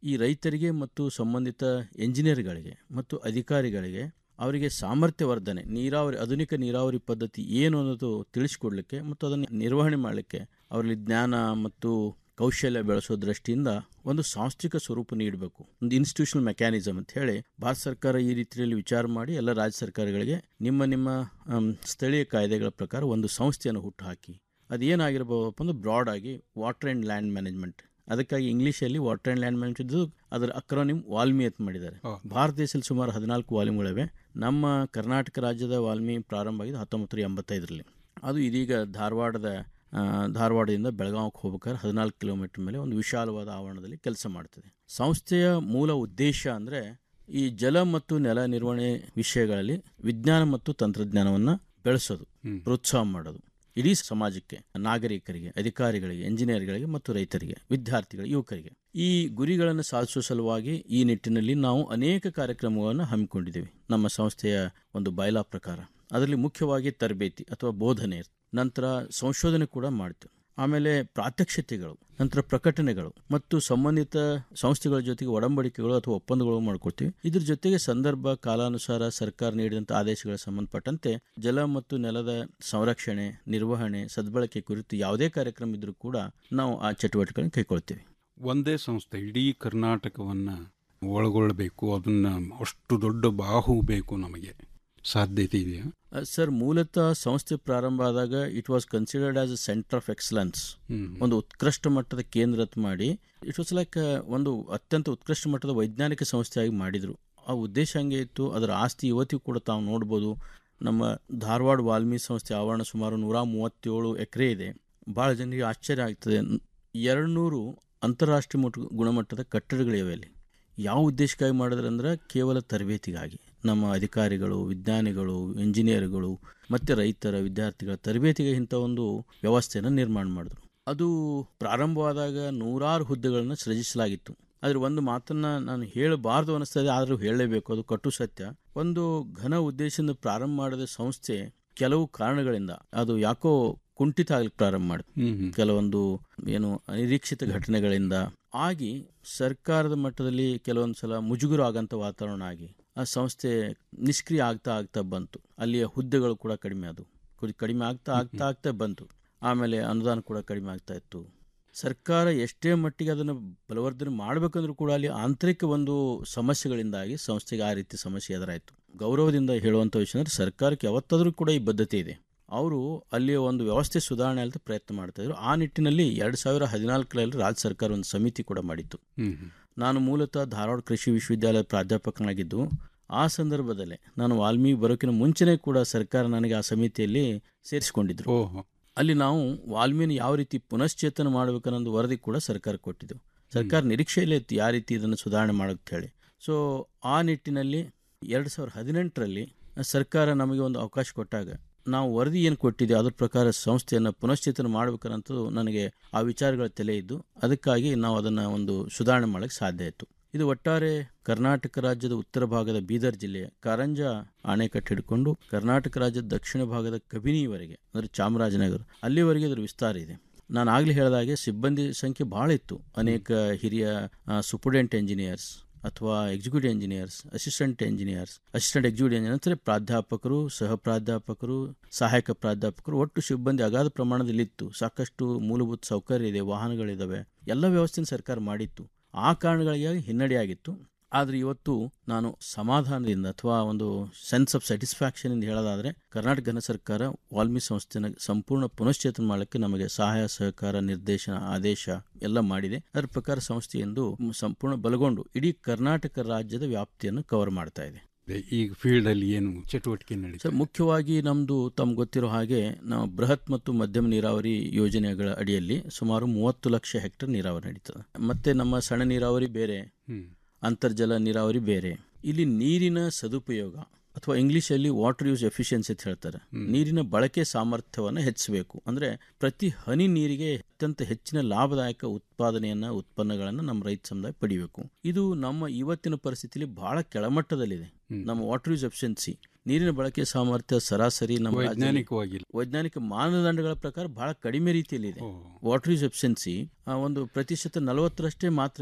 ಈ ರೈತರಿಗೆ ಮತ್ತು ಸಂಬಂಧಿತ ಎಂಜಿನಿಯರ್ಗಳಿಗೆ ಮತ್ತು ಅಧಿಕಾರಿಗಳಿಗೆ ಅವರಿಗೆ ಸಾಮರ್ಥ್ಯ ವರ್ಧನೆ ನೀರಾವರಿ ಆಧುನಿಕ ನೀರಾವರಿ ಪದ್ಧತಿ ಏನು ಅನ್ನೋದು ತಿಳಿಸ್ಕೊಡ್ಲಿಕ್ಕೆ ಮತ್ತು ಅದನ್ನು ನಿರ್ವಹಣೆ ಮಾಡಲಿಕ್ಕೆ ಅವರಲ್ಲಿ ಜ್ಞಾನ ಮತ್ತು ಕೌಶಲ್ಯ ಬೆಳೆಸೋ ದೃಷ್ಟಿಯಿಂದ ಒಂದು ಸಾಂಸ್ಥಿಕ ಸ್ವರೂಪ ನೀಡಬೇಕು ಒಂದು ಇನ್ಸ್ಟಿಟ್ಯೂಷನಲ್ ಮೆಕ್ಯಾನಿಸಮ್ ಅಂತ ಹೇಳಿ ಭಾರತ ಸರ್ಕಾರ ಈ ರೀತಿಯಲ್ಲಿ ವಿಚಾರ ಮಾಡಿ ಎಲ್ಲ ರಾಜ್ಯ ಸರ್ಕಾರಗಳಿಗೆ ನಿಮ್ಮ ನಿಮ್ಮ ಆಮ್, ಸ್ಥಳೀಯ ಕಾಯ್ದೆಗಳ ಪ್ರಕಾರ ಒಂದು ಸಂಸ್ಥೆಯನ್ನು ಹುಟ್ಟುಹಾಕಿ ಅದೇನಾಗಿರ್ಬೋದಪ್ಪ ಅಂದ್ರೆ ಬ್ರಾಡ್ ಆಗಿ ವಾಟರ್ ಆ್ಯಂಡ್ ಲ್ಯಾಂಡ್ ಮ್ಯಾನೇಜ್ಮೆಂಟ್ ಅದಕ್ಕಾಗಿ ಇಂಗ್ಲೀಷಲ್ಲಿ ವಾಟರ್ ಆ್ಯಂಡ್ ಲ್ಯಾಂಡ್ ಮ್ಯಾನೇಜ್ಮೆಂಟ್ ಇದು ಅದರ ಅಕ್ರೋನಿಮ್ ವಾಲ್ಮಿ ಅಂತ ಮಾಡಿದ್ದಾರೆ ಭಾರತ ದೇಶದಲ್ಲಿ ಸುಮಾರು ಹದಿನಾಲ್ಕು ವಾಲ್ಮಿಗಳಿವೆ ನಮ್ಮ ಕರ್ನಾಟಕ ರಾಜ್ಯದ ವಾಲ್ಮಿ ಪ್ರಾರಂಭ ಆಗಿದೆ ಹತ್ತೊಂಬತ್ತು ನೂರ ಎಂಬತ್ತೈದರಲ್ಲಿ ಅದು ಇದೀಗ ಧಾರವಾಡದ ಆ, ಧಾರವಾಡದಿಂದ ಬೆಳಗಾವಿಗೆ ಹೋಗ್ಬೇಕಾದ್ರೆ ಹದಿನಾಲ್ಕು ಕಿಲೋಮೀಟರ್ ಮೇಲೆ ಒಂದು ವಿಶಾಲವಾದ ಆವರಣದಲ್ಲಿ ಕೆಲಸ ಮಾಡ್ತದೆ ಸಂಸ್ಥೆಯ ಮೂಲ ಉದ್ದೇಶ ಅಂದರೆ ಈ ಜಲ ಮತ್ತು ನೆಲ ನಿರ್ವಹಣೆ ವಿಷಯಗಳಲ್ಲಿ ವಿಜ್ಞಾನ ಮತ್ತು ತಂತ್ರಜ್ಞಾನವನ್ನು ಬೆಳೆಸೋದು ಪ್ರೋತ್ಸಾಹ ಮಾಡೋದು ಇಡೀ ಸಮಾಜಕ್ಕೆ ನಾಗರಿಕರಿಗೆ ಅಧಿಕಾರಿಗಳಿಗೆ ಎಂಜಿನಿಯರ್ಗಳಿಗೆ ಮತ್ತು ರೈತರಿಗೆ ವಿದ್ಯಾರ್ಥಿಗಳಿಗೆ ಯುವಕರಿಗೆ ಈ ಗುರಿಗಳನ್ನು ಸಾಧಿಸುವ ಸಲುವಾಗಿ ಈ ನಿಟ್ಟಿನಲ್ಲಿ ನಾವು ಅನೇಕ ಕಾರ್ಯಕ್ರಮಗಳನ್ನು ಹಮ್ಮಿಕೊಂಡಿದ್ದೇವೆ ನಮ್ಮ ಸಂಸ್ಥೆಯ ಒಂದು ಬಯಲಾ ಪ್ರಕಾರ ಅದರಲ್ಲಿ ಮುಖ್ಯವಾಗಿ ತರಬೇತಿ ಅಥವಾ ಬೋಧನೆ ಇರ್ತದೆ. ನಂತರ ಸಂಶೋಧನೆ ಕೂಡ ಮಾಡ್ತೇವೆ ಆಮೇಲೆ ಪ್ರಾತ್ಯಕ್ಷಿತೆಗಳು ನಂತರ ಪ್ರಕಟಣೆಗಳು ಮತ್ತು ಸಂಬಂಧಿತ ಸಂಸ್ಥೆಗಳ ಜೊತೆಗೆ ಒಡಂಬಡಿಕೆಗಳು ಅಥವಾ ಒಪ್ಪಂದಗಳು ಮಾಡ್ಕೊಳ್ತೀವಿ ಇದ್ರ ಜೊತೆಗೆ ಸಂದರ್ಭ ಕಾಲಾನುಸಾರ ಸರ್ಕಾರ ನೀಡಿದಂಥ ಆದೇಶಗಳ ಸಂಬಂಧಪಟ್ಟಂತೆ ಜಲ ಮತ್ತು ನೆಲದ ಸಂರಕ್ಷಣೆ ನಿರ್ವಹಣೆ ಸದ್ಬಳಕೆ ಕುರಿತು ಯಾವುದೇ ಕಾರ್ಯಕ್ರಮ ಇದ್ರೂ ಕೂಡ ನಾವು ಆ ಚಟುವಟಿಕೆಗಳನ್ನು ಕೈಗೊಳ್ತೇವೆ ಒಂದೇ ಸಂಸ್ಥೆ ಇಡೀ ಕರ್ನಾಟಕವನ್ನ ಒಳಗೊಳ್ಳಬೇಕು ಅದನ್ನ ಅಷ್ಟು ದೊಡ್ಡ ಬಾಹು ಬೇಕು ನಮಗೆ ಸಾಧ್ಯತೆ ಇದೆಯಾ ಅಹ್, ಸರ್ ಮೂಲತಃ ಸಂಸ್ಥೆ ಪ್ರಾರಂಭ ಆದಾಗ it was considered as a centre of excellence hmm. ಒಂದು ಉತ್ಕೃಷ್ಟ ಮಟ್ಟದ ಕೇಂದ್ರ ಅಂತ ಮಾಡಿ ಇಟ್ ವಾಸ್ ಲೈಕ್ ಒಂದು ಅತ್ಯಂತ ಉತ್ಕೃಷ್ಟ ಮಟ್ಟದ ವೈಜ್ಞಾನಿಕ ಸಂಸ್ಥೆಯಾಗಿ ಮಾಡಿದರು ಆ ಉದ್ದೇಶ ಹಂಗೆ ಇತ್ತು ಅದರ ಆಸ್ತಿ ಇವತ್ತಿಗೂ ಕೂಡ ತಾವು ನೋಡ್ಬೋದು ನಮ್ಮ ಧಾರವಾಡ ವಾಲ್ಮೀಕಿ ಸಂಸ್ಥೆ ಆವರಣ ಸುಮಾರು ನೂರ ಮೂವತ್ತೇಳು ಎಕರೆ ಇದೆ ಭಾಳ ಜನರಿಗೆ ಆಶ್ಚರ್ಯ ಆಗ್ತದೆ ಎರಡು ನೂರು ಅಂತಾರಾಷ್ಟ್ರೀಯ ಮಟ್ಟ ಗುಣಮಟ್ಟದ ಕಟ್ಟಡಗಳಿವೆ ಅಲ್ಲಿ ಯಾವ ಉದ್ದೇಶಕ್ಕಾಗಿ ಮಾಡಿದ್ರೆ ಅಂದ್ರೆ ಕೇವಲ ತರಬೇತಿಗಾಗಿ ನಮ್ಮ ಅಧಿಕಾರಿಗಳು ವಿಜ್ಞಾನಿಗಳು ಇಂಜಿನಿಯರ್ಗಳು ಮತ್ತು ರೈತರ ವಿದ್ಯಾರ್ಥಿಗಳ ತರಬೇತಿಗೆ ಇಂಥ ಒಂದು ವ್ಯವಸ್ಥೆಯನ್ನು ನಿರ್ಮಾಣ ಮಾಡಿದ್ರು ಅದು ಪ್ರಾರಂಭವಾದಾಗ ನೂರಾರು ಹುದ್ದೆಗಳನ್ನು ಸೃಜಿಸಲಾಗಿತ್ತು ಆದರೆ ಒಂದು ಮಾತನ್ನ ನಾನು ಹೇಳಬಾರ್ದು ಅನಿಸ್ತದೆ ಆದರೂ ಹೇಳಲೇಬೇಕು ಅದು ಕಟ್ಟು ಸತ್ಯ ಒಂದು ಘನ ಉದ್ದೇಶದಿಂದ ಪ್ರಾರಂಭ ಮಾಡಿದ ಸಂಸ್ಥೆ ಕೆಲವು ಕಾರಣಗಳಿಂದ ಅದು ಯಾಕೋ ಕುಂಠಿತ ಆಗ್ಲಿಕ್ಕೆ ಪ್ರಾರಂಭ ಮಾಡಿತು ಕೆಲವೊಂದು ಏನು ಅನಿರೀಕ್ಷಿತ ಘಟನೆಗಳಿಂದ ಆಗಿ ಸರ್ಕಾರದ ಮಟ್ಟದಲ್ಲಿ ಕೆಲವೊಂದು ಸಲ ಮುಜುಗರ ಆಗಂತ ವಾತಾವರಣ ಆಗಿ ಆ ಸಂಸ್ಥೆ ನಿಷ್ಕ್ರಿಯ ಆಗ್ತಾ ಆಗ್ತಾ ಬಂತು ಅಲ್ಲಿಯ ಹುದ್ದೆಗಳು ಕೂಡ ಕಡಿಮೆ ಆದವು ಕುಡಿ- ಕಡಿಮೆ ಆಗ್ತಾ ಆಗ್ತಾ ಆಗ್ತಾ ಬಂತು ಆಮೇಲೆ ಅನುದಾನ ಕೂಡ ಕಡಿಮೆ ಆಗ್ತಾ ಇತ್ತು ಸರ್ಕಾರ ಎಷ್ಟೇ ಮಟ್ಟಿಗೆ ಅದನ್ನು ಬಲವರ್ಧನೆ ಮಾಡಬೇಕಂದ್ರೂ ಕೂಡ ಅಲ್ಲಿ ಆಂತರಿಕ ಒಂದು ಸಮಸ್ಯೆಗಳಿಂದಾಗಿ ಸಂಸ್ಥೆಗೆ ಆ ರೀತಿ ಸಮಸ್ಯೆ ಎದುರಾಯಿತು ಗೌರವದಿಂದ ಹೇಳುವಂಥ ವಿಷಯ ಅಂದರೆ ಸರ್ಕಾರಕ್ಕೆ ಯಾವತ್ತಾದರೂ ಕೂಡ ಈ ಬದ್ಧತೆ ಇದೆ ಅವರು ಅಲ್ಲಿಯ ಒಂದು ವ್ಯವಸ್ಥೆ ಸುಧಾರಣೆ ಅಂತ ಪ್ರಯತ್ನ ಮಾಡ್ತಾ ಇದ್ರು ಆ ನಿಟ್ಟಿನಲ್ಲಿ ಎರಡು ಸಾವಿರ ಹದಿನಾಲ್ಕರಲ್ಲಿ ರಾಜ್ಯ ಸರ್ಕಾರ ಒಂದು ಸಮಿತಿ ಕೂಡ ಮಾಡಿತ್ತು ನಾನು ಮೂಲತಃ ಧಾರವಾಡ ಕೃಷಿ ವಿಶ್ವವಿದ್ಯಾಲಯದ ಪ್ರಾಧ್ಯಾಪಕನಾಗಿದ್ದು ಆ ಸಂದರ್ಭದಲ್ಲೇ ನಾನು ವಾಲ್ಮೀಕಿ ಬರೋಕಿನ ಮುಂಚೆನೇ ಕೂಡ ಸರ್ಕಾರ ನನಗೆ ಆ ಸಮಿತಿಯಲ್ಲಿ ಸೇರಿಸಿಕೊಂಡಿದ್ರು ಅಲ್ಲಿ ನಾವು ವಾಲ್ಮೀನ ಯಾವ ರೀತಿ ಪುನಶ್ಚೇತನ ಮಾಡಬೇಕನ್ನೊಂದು ವರದಿ ಕೂಡ ಸರ್ಕಾರ ಕೊಟ್ಟಿದ್ದೆವು ಸರ್ಕಾರ ನಿರೀಕ್ಷೆಯಲ್ಲೇ ಇತ್ತು ಯಾವ ರೀತಿ ಇದನ್ನು ಸುಧಾರಣೆ ಮಾಡೋಕ್ಕೆ ಹೇಳಿ ಸೊ ಆ ನಿಟ್ಟಿನಲ್ಲಿ ಎರಡು ಸಾವಿರದ ಹದಿನೆಂಟರಲ್ಲಿ ಸರ್ಕಾರ ನಮಗೆ ಒಂದು ಅವಕಾಶ ಕೊಟ್ಟಾಗ ನಾವು ವರದಿ ಏನು ಕೊಟ್ಟಿದ್ದೀವಿ ಅದ್ರ ಪ್ರಕಾರ ಸಂಸ್ಥೆಯನ್ನು ಪುನಶ್ಚೇತನ ಮಾಡಬೇಕನ್ನಂಥದ್ದು ನನಗೆ ಆ ವಿಚಾರಗಳ ತಲೆ ಇದ್ದು ಅದಕ್ಕಾಗಿ ನಾವು ಅದನ್ನು ಒಂದು ಸುಧಾರಣೆ ಮಾಡೋಕ್ಕೆ ಸಾಧ್ಯ ಆಯಿತು ಇದು ಒಟ್ಟಾರೆ ಕರ್ನಾಟಕ ರಾಜ್ಯದ ಉತ್ತರ ಭಾಗದ ಬೀದರ್ ಜಿಲ್ಲೆಯ ಕಾರಂಜ ಅಣೆಕಟ್ಟು ಹಿಡ್ಕೊಂಡು ಕರ್ನಾಟಕ ರಾಜ್ಯದ ದಕ್ಷಿಣ ಭಾಗದ ಕಬಿನಿವರೆಗೆ ಅಂದರೆ ಚಾಮರಾಜನಗರ ಅಲ್ಲಿವರೆಗೆ ಅದರ ವಿಸ್ತಾರ ಇದೆ ನಾನು ಆಗಲೇ ಹೇಳಿದಾಗೆ ಸಿಬ್ಬಂದಿ ಸಂಖ್ಯೆ ಭಾಳ ಇತ್ತು ಅನೇಕ ಹಿರಿಯ ಸುಪುಡೆಂಟ್ ಎಂಜಿನಿಯರ್ಸ್ ಅಥವಾ executive engineers assistant engineers assistant executive engineer ಅಂದರೆ ಪ್ರಾಧ್ಯಾಪಕರು ಸಹ ಪ್ರಾಧ್ಯಾಪಕರು ಸಹಾಯಕ ಪ್ರಾಧ್ಯಾಪಕರು ಒಟ್ಟು ಸಿಬ್ಬಂದಿ ಅಗಾಧ ಪ್ರಮಾಣದಲ್ಲಿ ಇತ್ತು ಸಾಕಷ್ಟು ಮೂಲಭೂತ ಸೌಕರ್ಯ ಇದೆ ವಾಹನಗಳಿದ್ದಾವೆ ಎಲ್ಲ ವ್ಯವಸ್ಥೆನ ಸರ್ಕಾರ ಮಾಡಿತ್ತು ಆ ಕಾರಣಗಳಿಗಾಗಿ ಹಿನ್ನಡೆಯಾಗಿತ್ತು ಆದರೆ ಇವತ್ತು ನಾನು ಸಮಾಧಾನದಿಂದ ಅಥವಾ ಒಂದು ಸೆನ್ಸ್ ಆಫ್ ಸ್ಯಾಟಿಸ್ಫ್ಯಾಕ್ಷನ್ ಇಂದ ಹೇಳೋದಾದರೆ ಕರ್ನಾಟಕ ಘನ ಸರ್ಕಾರ ವಾಲ್ಮೀಕಿ ಸಂಸ್ಥೆನ ಸಂಪೂರ್ಣ ಪುನಶ್ಚೇತನ ಮಾಡಲಿಕ್ಕೆ ನಮಗೆ ಸಹಾಯ ಸಹಕಾರ ನಿರ್ದೇಶನ ಆದೇಶ ಎಲ್ಲ ಮಾಡಿದೆ ಅದರ ಪ್ರಕಾರ ಸಂಸ್ಥೆ ಎಂದು ಸಂಪೂರ್ಣ ಬಲಗೊಂಡು ಇಡೀ ಕರ್ನಾಟಕ ರಾಜ್ಯದ ವ್ಯಾಪ್ತಿಯನ್ನು ಕವರ್ ಮಾಡ್ತಾ ಇದೆ ಈಗ ಫೀಲ್ಡ್ ಅಲ್ಲಿ ಏನು ಚಟುವಟಿಕೆ ನಡೀತದೆ ಸರ್ ಮುಖ್ಯವಾಗಿ ನಮ್ಮದು ತಮ್ಗೆ ಗೊತ್ತಿರೋ ಹಾಗೆ ನಾವು ಬೃಹತ್ ಮತ್ತು ಮಧ್ಯಮ ನೀರಾವರಿ ಯೋಜನೆಗಳ ಅಡಿಯಲ್ಲಿ ಸುಮಾರು ಮೂವತ್ತು ಲಕ್ಷ ಹೆಕ್ಟರ್ ನೀರಾವರಿ ನಡೀತದೆ ಮತ್ತೆ ನಮ್ಮ ಸಣ್ಣ ನೀರಾವರಿ ಬೇರೆ ಅಂತರ್ಜಲ ನೀರಾವರಿ ಬೇರೆ ಇಲ್ಲಿ ನೀರಿನ ಸದುಪಯೋಗ ಅಥವಾ ಇಂಗ್ಲಿಷಲ್ಲಿ ವಾಟರ್ ಯೂಸ್ ಎಫಿಷಿಯನ್ಸಿ ಅಂತ ಹೇಳ್ತಾರೆ ನೀರಿನ ಬಳಕೆ ಸಾಮರ್ಥ್ಯವನ್ನು ಹೆಚ್ಚಿಸಬೇಕು ಅಂದ್ರೆ ಪ್ರತಿ ಹನಿ ನೀರಿಗೆ ಅತ್ಯಂತ ಹೆಚ್ಚಿನ ಲಾಭದಾಯಕ ಉತ್ಪಾದನೆಯನ್ನ ಉತ್ಪನ್ನಗಳನ್ನು ನಮ್ಮ ರೈತ ಸಮುದಾಯ ಪಡಿಬೇಕು ಇದು ನಮ್ಮ ಇವತ್ತಿನ ಪರಿಸ್ಥಿತಿಯಲ್ಲಿ ಬಹಳ ಕೆಳಮಟ್ಟದಲ್ಲಿದೆ ನಮ್ಮ ವಾಟರ್ ಯೂಸ್ ಎಫಿಷಿಯನ್ಸಿ ನೀರಿನ ಬಳಕೆ ಸಾಮರ್ಥ್ಯ ಸರಾಸರಿ ನಮ್ಮ ರಾಜ್ಯದಲ್ಲಿ ವೈಜ್ಞಾನಿಕವಾಗಿಲ್ಲ. ವೈಜ್ಞಾನಿಕ ಮಾನದಂಡಗಳ ಪ್ರಕಾರ ಬಹಳ ಕಡಿಮೆ ರೀತಿಯಲ್ಲಿ ಇದೆ ವಾಟರ್ ಯೂಸ್ ಎಫಿಷಿಯನ್ಸಿ ಒಂದು ಪ್ರತಿಶತ ನಲವತ್ತರಷ್ಟೇ ಮಾತ್ರ ಇದೆ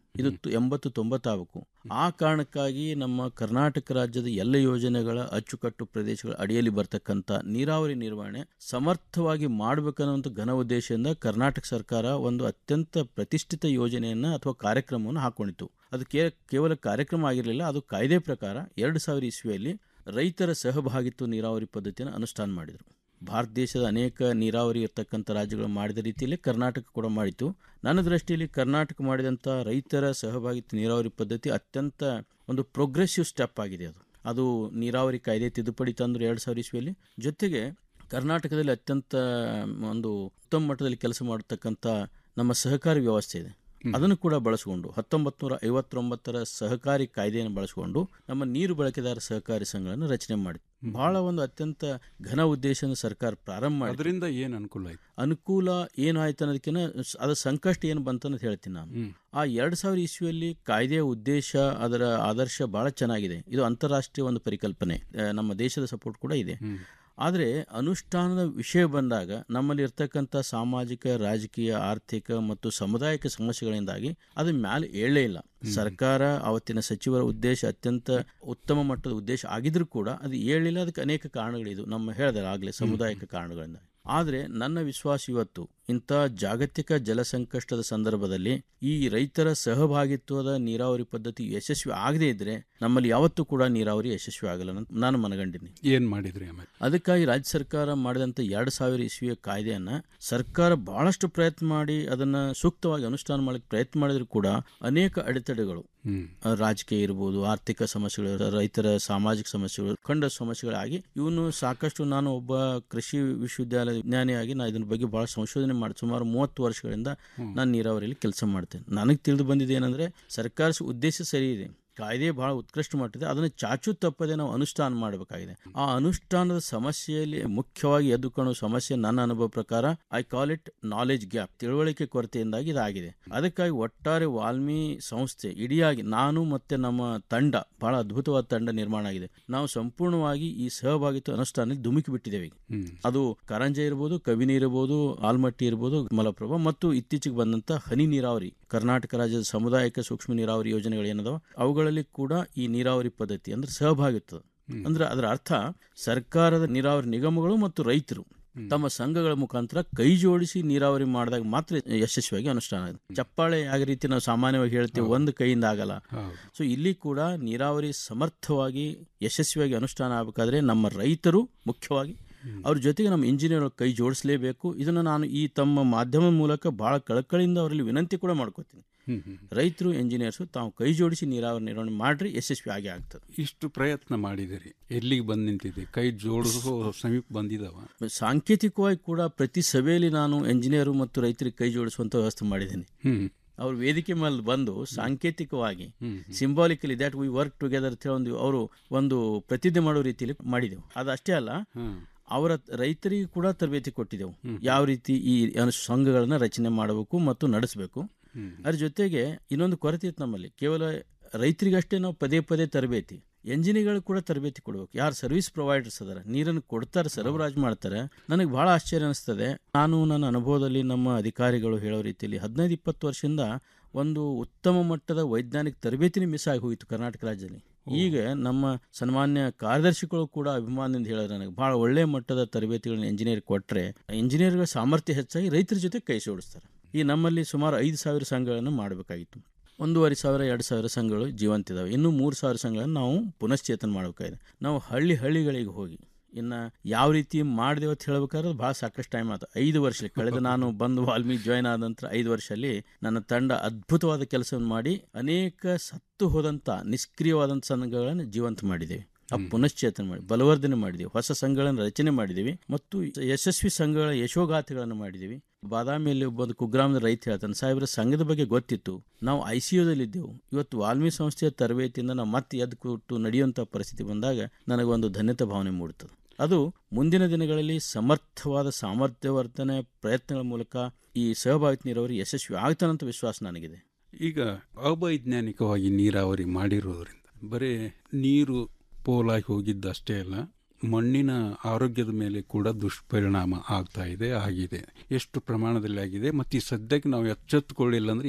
ಇದು ತು- ಎಂಬತ್ತು ತೊಂಬತ್ತಾಗಬೇಕು ಆ ಕಾರಣಕ್ಕಾಗಿ ನಮ್ಮ ಕರ್ನಾಟಕ ರಾಜ್ಯದ ಎಲ್ಲ ಯೋಜನೆಗಳ ಅಚ್ಚುಕಟ್ಟು ಪ್ರದೇಶಗಳ ಅಡಿಯಲ್ಲಿ ಬರ್ತಕ್ಕಂಥ ನೀರಾವರಿ ನಿರ್ವಹಣೆ ಸಮರ್ಥವಾಗಿ ಮಾಡಬೇಕನ್ನುವಂಥ ಘನ ಉದ್ದೇಶದಿಂದ ಕರ್ನಾಟಕ ಸರ್ಕಾರ ಒಂದು ಅತ್ಯಂತ ಪ್ರತಿಷ್ಠಿತ ಯೋಜನೆಯನ್ನ ಅಥವಾ ಕಾರ್ಯಕ್ರಮವನ್ನು ಹಾಕೊಂಡಿತ್ತು ಅದು ಕೇ- ಕೇವಲ ಕಾರ್ಯಕ್ರಮ ಆಗಿರಲಿಲ್ಲ ಅದು ಕಾಯ್ದೆ ಪ್ರಕಾರ ಎರಡು ಸಾವಿರ ಇಸ್ವಿಯಲ್ಲಿ ರೈತರ ಸಹಭಾಗಿತ್ವ ನೀರಾವರಿ ಪದ್ಧತಿಯನ್ನು ಅನುಷ್ಠಾನ ಮಾಡಿದರು ಭಾರತ ದೇಶದ ಅನೇಕ ನೀರಾವರಿ ಇರ್ತಕ್ಕಂಥ ರಾಜ್ಯಗಳು ಮಾಡಿದ ರೀತಿಯಲ್ಲಿ ಕರ್ನಾಟಕ ಕೂಡ ಮಾಡಿತ್ತು ನನ್ನ ದೃಷ್ಟಿಯಲ್ಲಿ ಕರ್ನಾಟಕ ಮಾಡಿದಂಥ ರೈತರ ಸಹಭಾಗಿತ್ವ ನೀರಾವರಿ ಪದ್ಧತಿ ಅತ್ಯಂತ ಒಂದು ಪ್ರೋಗ್ರೆಸಿವ್ ಸ್ಟೆಪ್ ಆಗಿದೆ ಅದು ಅದು ನೀರಾವರಿ ಕಾಯ್ದೆ ತಿದ್ದುಪಡಿ ತಂದರು ಎರಡು ಸಾವಿರ ಇಸ್ವಿಯಲ್ಲಿ ಜೊತೆಗೆ ಕರ್ನಾಟಕದಲ್ಲಿ ಅತ್ಯಂತ ಒಂದು ಉತ್ತಮ ಮಟ್ಟದಲ್ಲಿ ಕೆಲಸ ಮಾಡತಕ್ಕಂಥ ನಮ್ಮ ಸಹಕಾರಿ ವ್ಯವಸ್ಥೆ ಇದೆ ಅದನ್ನು ಕೂಡ ಬಳಸಿಕೊಂಡು ಹತ್ತೊಂಬತ್ತು ನೂರ ಐವತ್ತೊಂಬತ್ತರ ಸಹಕಾರಿ ಕಾಯ್ದೆಯನ್ನು ಬಳಸಿಕೊಂಡು ನಮ್ಮ ನೀರು ಬಳಕೆದಾರ ಸಹಕಾರಿ ಸಂಘಗಳನ್ನು ರಚನೆ ಮಾಡಿ ಬಹಳ ಒಂದು ಅತ್ಯಂತ ಘನ ಉದ್ದೇಶನ ಸರ್ಕಾರ ಪ್ರಾರಂಭ ಮಾಡಿ ಅದರಿಂದ ಏನು ಅನುಕೂಲ ಆಯ್ತು ಅನುಕೂಲ ಏನಾಯ್ತು ಅನ್ನೋದಕ್ಕಿಂತ ಅದರ ಸಂಕಷ್ಟ ಏನು ಬಂತು ಅಂತ ಹೇಳ್ತೀನಿ ನಾನು ಆ ಎರಡು ಸಾವಿರ ಇಸ್ವಿಯಲ್ಲಿ ಕಾಯ್ದೆಯ ಉದ್ದೇಶ ಅದರ ಆದರ್ಶ ಬಹಳ ಚೆನ್ನಾಗಿದೆ ಇದು ಅಂತಾರಾಷ್ಟ್ರೀಯ ಒಂದು ಪರಿಕಲ್ಪನೆ ಆ, ನಮ್ಮ ದೇಶದ ಸಪೋರ್ಟ್ ಕೂಡ ಇದೆ ಆದರೆ ಅನುಷ್ಠಾನದ ವಿಷಯ ಬಂದಾಗ ನಮ್ಮಲ್ಲಿ ಇರ್ತಕ್ಕಂಥ ಸಾಮಾಜಿಕ ರಾಜಕೀಯ ಆರ್ಥಿಕ ಮತ್ತು ಸಮುದಾಯಿಕ ಸಮಸ್ಯೆಗಳಿಂದಾಗಿ ಅದು ಮ್ಯಾಲೆ ಏಳೇ ಇಲ್ಲ ಸರ್ಕಾರ ಅವತ್ತಿನ ಸಚಿವರ ಉದ್ದೇಶ ಅತ್ಯಂತ ಉತ್ತಮ ಮಟ್ಟದ ಉದ್ದೇಶ ಆಗಿದ್ರೂ ಕೂಡ ಅದು ಏಳಿಲ್ಲ ಅದಕ್ಕೆ ಅನೇಕ ಕಾರಣಗಳಿದು ನಮ್ಮ ಹೇಳಿದ್ರೆ ಆಗಲೇ ಸಾಮುದಾಯಿಕ ಕಾರಣಗಳಿಂದ ಆದರೆ ನನ್ನ ವಿಶ್ವಾಸ ಇವತ್ತು ಇಂಥ ಜಾಗತಿಕ ಜಲ ಸಂಕಷ್ಟದ ಸಂದರ್ಭದಲ್ಲಿ ಈ ರೈತರ ಸಹಭಾಗಿತ್ವದ ನೀರಾವರಿ ಪದ್ಧತಿ ಯಶಸ್ವಿ ಆಗದೇ ಇದ್ರೆ ನಮ್ಮಲ್ಲಿ ಯಾವತ್ತೂ ಕೂಡ ನೀರಾವರಿ ಯಶಸ್ವಿ ಆಗಲ್ಲ ಅಂತ ನಾನು ಮನಗಂಡಿನಿ ಏನ್ ಮಾಡಿದ್ರಿ ಆಮೇಲೆ ಅದಕ್ಕಾಗಿ ರಾಜ್ಯ ಸರ್ಕಾರ ಮಾಡಿದಂಥ ಎರಡು ಸಾವಿರ ಇಸ್ವಿಯ ಕಾಯ್ದೆಯನ್ನ ಸರ್ಕಾರ ಬಹಳಷ್ಟು ಪ್ರಯತ್ನ ಮಾಡಿ ಅದನ್ನ ಸೂಕ್ತವಾಗಿ ಅನುಷ್ಠಾನ ಮಾಡಲಿಕ್ಕೆ ಪ್ರಯತ್ನ ಮಾಡಿದ್ರು ಕೂಡ ಅನೇಕ ಅಡೆತಡೆಗಳು ಹ್ಮ್ ಆ, ರಾಜಕೀಯ ಇರ್ಬೋದು ಆರ್ಥಿಕ ಸಮಸ್ಯೆಗಳು ರೈತರ ಸಾಮಾಜಿಕ ಸಮಸ್ಯೆಗಳು ಕಂಡ ಸಮಸ್ಯೆಗಳಾಗಿ ಇವನು ಸಾಕಷ್ಟು ನಾನು ಒಬ್ಬ ಕೃಷಿ ವಿಶ್ವವಿದ್ಯಾಲಯ ವಿಜ್ಞಾನಿಯಾಗಿ ನಾನು ಇದನ್ನ ಬಗ್ಗೆ ಬಹಳ ಸಂಶೋಧನೆ ಮಾಡಿ ಸುಮಾರು ಮೂವತ್ತು ವರ್ಷಗಳಿಂದ ನಾನು ನೀರಾವರಿಯಲ್ಲಿ ಕೆಲಸ ಮಾಡ್ತೇನೆ ನನಗೆ ತಿಳಿದು ಬಂದಿದೆ ಏನಂದ್ರೆ ಸರ್ಕಾರ ಉದ್ದೇಶ ಸರಿ ಇದೆ ಕಾಯ್ದೆ ಬಹಳ ಉತ್ಕೃಷ್ಟ ಮಟ್ಟಿದೆ ಅದನ್ನು ಚಾಚು ತಪ್ಪದೆ ನಾವು ಅನುಷ್ಠಾನ ಮಾಡಬೇಕಾಗಿದೆ ಆ ಅನುಷ್ಠಾನದ ಸಮಸ್ಯೆಯಲ್ಲಿ ಮುಖ್ಯವಾಗಿ ಎದ್ದು ಕಾಣುವ ಸಮಸ್ಯೆ ನನ್ನ ಅನುಭವ ಪ್ರಕಾರ I call it knowledge gap ತಿಳುವಳಿಕೆ ಕೊರತೆಯಿಂದಾಗಿ ಇದಾಗಿದೆ ಅದಕ್ಕಾಗಿ ಒಟ್ಟಾರೆ ವಾಲ್ಮಿ ಸಂಸ್ಥೆ ಇಡಿಯಾಗಿ ನಾನು ಮತ್ತೆ ನಮ್ಮ ತಂಡ ಬಹಳ ಅದ್ಭುತವಾದ ತಂಡ ನಿರ್ಮಾಣ ಆಗಿದೆ ನಾವು ಸಂಪೂರ್ಣವಾಗಿ ಈ ಸಹಭಾಗಿತ್ವ ಅನುಷ್ಠಾನದಲ್ಲಿ ಧುಮುಕಿ ಬಿಟ್ಟಿದ್ದೇವೆ ಈಗ. ಅದು ಕಾರಂಜ ಇರ್ಬೋದು ಕಬಿನಿ ಇರ್ಬೋದು ಆಲ್ಮಟ್ಟಿ ಇರ್ಬೋದು ಮಲಪ್ರಭಾ ಮತ್ತು ಇತ್ತೀಚೆಗೆ ಬಂದಂತ ಹನಿ ನೀರಾವರಿ ಕರ್ನಾಟಕ ರಾಜ್ಯದ ಸಾಮುದಾಯಿಕ ಸೂಕ್ಷ್ಮ ನೀರಾವರಿ ಯೋಜನೆಗಳು ಏನದಾವ ಅವುಗಳಲ್ಲಿ ಕೂಡ ಈ ನೀರಾವರಿ ಪದ್ಧತಿ ಅಂದ್ರೆ ಸಹಭಾಗಿತ್ವ ಅಂದ್ರೆ ಅದರ ಅರ್ಥ ಸರ್ಕಾರದ ನೀರಾವರಿ ನಿಗಮಗಳು ಮತ್ತು ರೈತರು ತಮ್ಮ ಸಂಘಗಳ ಮುಖಾಂತರ ಕೈ ಜೋಡಿಸಿ ನೀರಾವರಿ ಮಾಡಿದಾಗ ಮಾತ್ರ ಯಶಸ್ವಿಯಾಗಿ ಅನುಷ್ಠಾನ ಆಗುತ್ತೆ ಚಪ್ಪಾಳೆ ಯಾವ ರೀತಿ ನಾವು ಸಾಮಾನ್ಯವಾಗಿ ಹೇಳ್ತೇವೆ ಒಂದು ಕೈಯಿಂದ ಆಗಲ್ಲ ಸೊ ಇಲ್ಲಿ ಕೂಡ ನೀರಾವರಿ ಸಮರ್ಥವಾಗಿ ಯಶಸ್ವಿಯಾಗಿ ಅನುಷ್ಠಾನ ಆಗಬೇಕಾದ್ರೆ ನಮ್ಮ ರೈತರು ಮುಖ್ಯವಾಗಿ ಅವ್ರ ಜೊತೆಗೆ ನಮ್ಮ ಇಂಜಿನಿಯರ್ ಕೈ ಜೋಡಿಸಲೇಬೇಕು ಇದನ್ನು ನಾನು ಈ ತಮ್ಮ ಮಾಧ್ಯಮ ಮೂಲಕ ಬಹಳ ಕಳಕಳಿಯಿಂದ ಅವರಲ್ಲಿ ವಿನಂತಿ ಕೂಡ ಮಾಡ್ಕೋತೀನಿ ರೈತರು ಇಂಜಿನಿಯರ್ಸು ತಾವು ಕೈ ಜೋಡಿಸಿ ನೀರಾವರಿ ನಿರ್ವಹಣೆ ಮಾಡ್ರಿ ಯಶಸ್ವಿ ಆಗೇ ಆಗ್ತದೆ ಇಷ್ಟು ಪ್ರಯತ್ನ ಮಾಡಿದಿರಿ ಎಲ್ಲಿಗೆ ಬಂದ್ ನಿಂತಿದೆ ಕೈ ಜೋಡಿಸೋ ಸಮೀಪ ಬಂದಿದಾವ ಸಾಂಕೇತಿಕವಾಗಿ ಕೂಡ ಪ್ರತಿ ಸಭೆಯಲ್ಲಿ ನಾನು ಎಂಜಿನಿಯರು ಮತ್ತು ರೈತರಿಗೆ ಕೈ ಜೋಡಿಸುವಂತ ವ್ಯವಸ್ಥೆ ಮಾಡಿದ್ದೀನಿ ಹ್ಮ್ ಅವ್ರ ವೇದಿಕೆ ಮೇಲೆ ಬಂದು ಸಾಂಕೇತಿಕವಾಗಿ symbolically that we work together ಅಂತ ಹೇಳಿ ಒಂದು ಅವರು ಒಂದು ಪ್ರತಿಜ್ಞೆ ಮಾಡೋ ರೀತಿಯಲ್ಲಿ ಮಾಡಿದೆವು ಅದಷ್ಟೇ ಅಲ್ಲ ಅವರ ರೈತರಿಗೆ ಕೂಡ ತರಬೇತಿ ಕೊಟ್ಟಿದ್ದೆವು ಯಾವ ರೀತಿ ಈ ಅನು- ಸಂಘಗಳನ್ನ ರಚನೆ ಮಾಡಬೇಕು ಮತ್ತು ನಡೆಸಬೇಕು ಅದ್ರ ಜೊತೆಗೆ ಇನ್ನೊಂದು ಕೊರತೆ ಇತ್ತು ನಮ್ಮಲ್ಲಿ ಕೇವಲ ರೈತರಿಗಷ್ಟೇ ನಾವು ಪದೇ ಪದೇ ತರಬೇತಿ ಎಂಜಿನಿಯರ್ಗಳು ಕೂಡ ತರಬೇತಿ ಕೊಡಬೇಕು ಯಾರು ಸರ್ವಿಸ್ ಪ್ರೊವೈಡರ್ಸ್ ಅದಾರ ನೀರನ್ನು ಕೊಡ್ತಾರೆ ಸರಬರಾಜು ಮಾಡ್ತಾರೆ ನನಗೆ ಬಹಳ ಆಶ್ಚರ್ಯ ಅನಿಸ್ತದೆ ನಾನು ನನ್ನ ಅನುಭವದಲ್ಲಿ ನಮ್ಮ ಅಧಿಕಾರಿಗಳು ಹೇಳೋ ರೀತಿಯಲ್ಲಿ ಹದಿನೈದು ಇಪ್ಪತ್ತು ವರ್ಷದಿಂದ ಒಂದು ಉತ್ತಮ ಮಟ್ಟದ ವೈಜ್ಞಾನಿಕ ತರಬೇತಿನೇ ಮಿಸ್ ಆಗಿ ಹೋಯಿತು ಕರ್ನಾಟಕ ರಾಜ್ಯದಲ್ಲಿ ಈಗ ನಮ್ಮ ಸನ್ಮಾನ್ಯ ಕಾರ್ಯದರ್ಶಿಗಳು ಕೂಡ ಅಭಿಮಾನದಿಂದ ಹೇಳಿದ್ರೆ ನನಗೆ ಬಹಳ ಒಳ್ಳೆಯ ಮಟ್ಟದ ತರಬೇತಿಗಳನ್ನ ಇಂಜಿನಿಯರ್ ಕೊಟ್ಟರೆ ಇಂಜಿನಿಯರ್ಗಳ ಸಾಮರ್ಥ್ಯ ಹೆಚ್ಚಾಗಿ ರೈತರ ಜೊತೆ ಕೈ ಜೋಡಿಸ್ತಾರೆ ಈ ನಮ್ಮಲ್ಲಿ ಸುಮಾರು ಐದು ಸಾವಿರ ಸಂಘಗಳನ್ನು ಮಾಡಬೇಕಾಗಿತ್ತು ಒಂದೂವರೆ ಸಾವಿರ ಎರಡು ಸಾವಿರ ಸಂಘಗಳು ಜೀವಂತ ಇದಾವೆ ಇನ್ನು ಮೂರು ಸಾವಿರ ಸಂಘಗಳನ್ನು ನಾವು ಪುನಶ್ಚೇತನ ಮಾಡಬೇಕಾಗಿದೆ ನಾವು ಹಳ್ಳಿ ಹಳ್ಳಿಗಳಿಗೆ ಹೋಗಿ ಇನ್ನು ಯಾವ ರೀತಿ ಮಾಡಿದೆವು ಅಂತ ಹೇಳ್ಬೇಕಾದ್ರೆ ಭಾಳ ಸಾಕಷ್ಟು ಟೈಮ್ ಆಯ್ತು ಐದು ವರ್ಷ ಕಳೆದ ನಾನು ಬಂದು ವಾಲ್ಮೀಕಿ ಜಾಯ್ನ್ ಆದ ನಂತರ ಐದು ವರ್ಷದಲ್ಲಿ ನನ್ನ ತಂಡ ಅದ್ಭುತವಾದ ಕೆಲಸವನ್ನು ಮಾಡಿ ಅನೇಕ ಸತ್ತು ಹೋದಂಥ ನಿಷ್ಕ್ರಿಯವಾದಂಥ ಸಂಘಗಳನ್ನು ಜೀವಂತ ಮಾಡಿದ್ದೇವೆ ಆ ಪುನಶ್ಚೇತನ ಮಾಡಿ ಬಲವರ್ಧನೆ ಮಾಡಿದ್ದೀವಿ ಹೊಸ ಸಂಘಗಳನ್ನು ರಚನೆ ಮಾಡಿದ್ದೀವಿ ಮತ್ತು ಯಶಸ್ವಿ ಸಂಘಗಳ ಯಶೋಗಾಥೆಗಳನ್ನು ಮಾಡಿದ್ದೀವಿ ಬಾದಾಮಿಯಲ್ಲಿ ಒಬ್ಬ ಕುಗ್ರಾಮದ ರೈತ ಹೇಳ್ತಾನೆ ಸಾಹೇಬ್ರ ಸಂಘದ ಬಗ್ಗೆ ಗೊತ್ತಿತ್ತು ನಾವು ಐ ಸಿ ಯುದಲ್ಲಿದ್ದೆವು ಇವತ್ತು ವಾಲ್ಮೀಕಿ ಸಂಸ್ಥೆಯ ತರಬೇತಿಯಿಂದ ನಾವು ಮತ್ತೆ ಎದ್ದು ಕೂತು ನಡೆಯುವಂಥ ಪರಿಸ್ಥಿತಿ ಬಂದಾಗ ನನಗೊಂದು ಧನ್ಯತೆ ಭಾವನೆ ಮೂಡುತ್ತದೆ ಅದು ಮುಂದಿನ ದಿನಗಳಲ್ಲಿ ಸಮರ್ಥವಾದ ಸಾಮರ್ಥ್ಯವರ್ಧನೆ ಪ್ರಯತ್ನಗಳ ಮೂಲಕ ಈ ಸಹಭಾಗಿತ್ವ ನೀರಾವರಿ ಯಶಸ್ವಿ ಆಗ್ತಾನಂತ ವಿಶ್ವಾಸ ನನಗಿದೆ ಈಗ ಅವೈಜ್ಞಾನಿಕವಾಗಿ ನೀರಾವರಿ ಮಾಡಿರೋದ್ರಿಂದ ಬರೀ ನೀರು ಪೋಲಾಗಿ ಹೋಗಿದ್ದಷ್ಟೇ ಅಲ್ಲ ಮಣ್ಣಿನ ಆರೋಗ್ಯದ ಮೇಲೆ ಕೂಡ ದುಷ್ಪರಿಣಾಮ ಆಗ್ತಾ ಇದೆ ಆಗಿದೆ ಎಷ್ಟು ಪ್ರಮಾಣದಲ್ಲಿ ಆಗಿದೆ ಮತ್ತು ಈ ಸದ್ಯಕ್ಕೆ ನಾವು ಎಚ್ಚೆತ್ತುಕೊಳ್ಳಿಲ್ಲ ಅಂದ್ರೆ ಏನಾಗ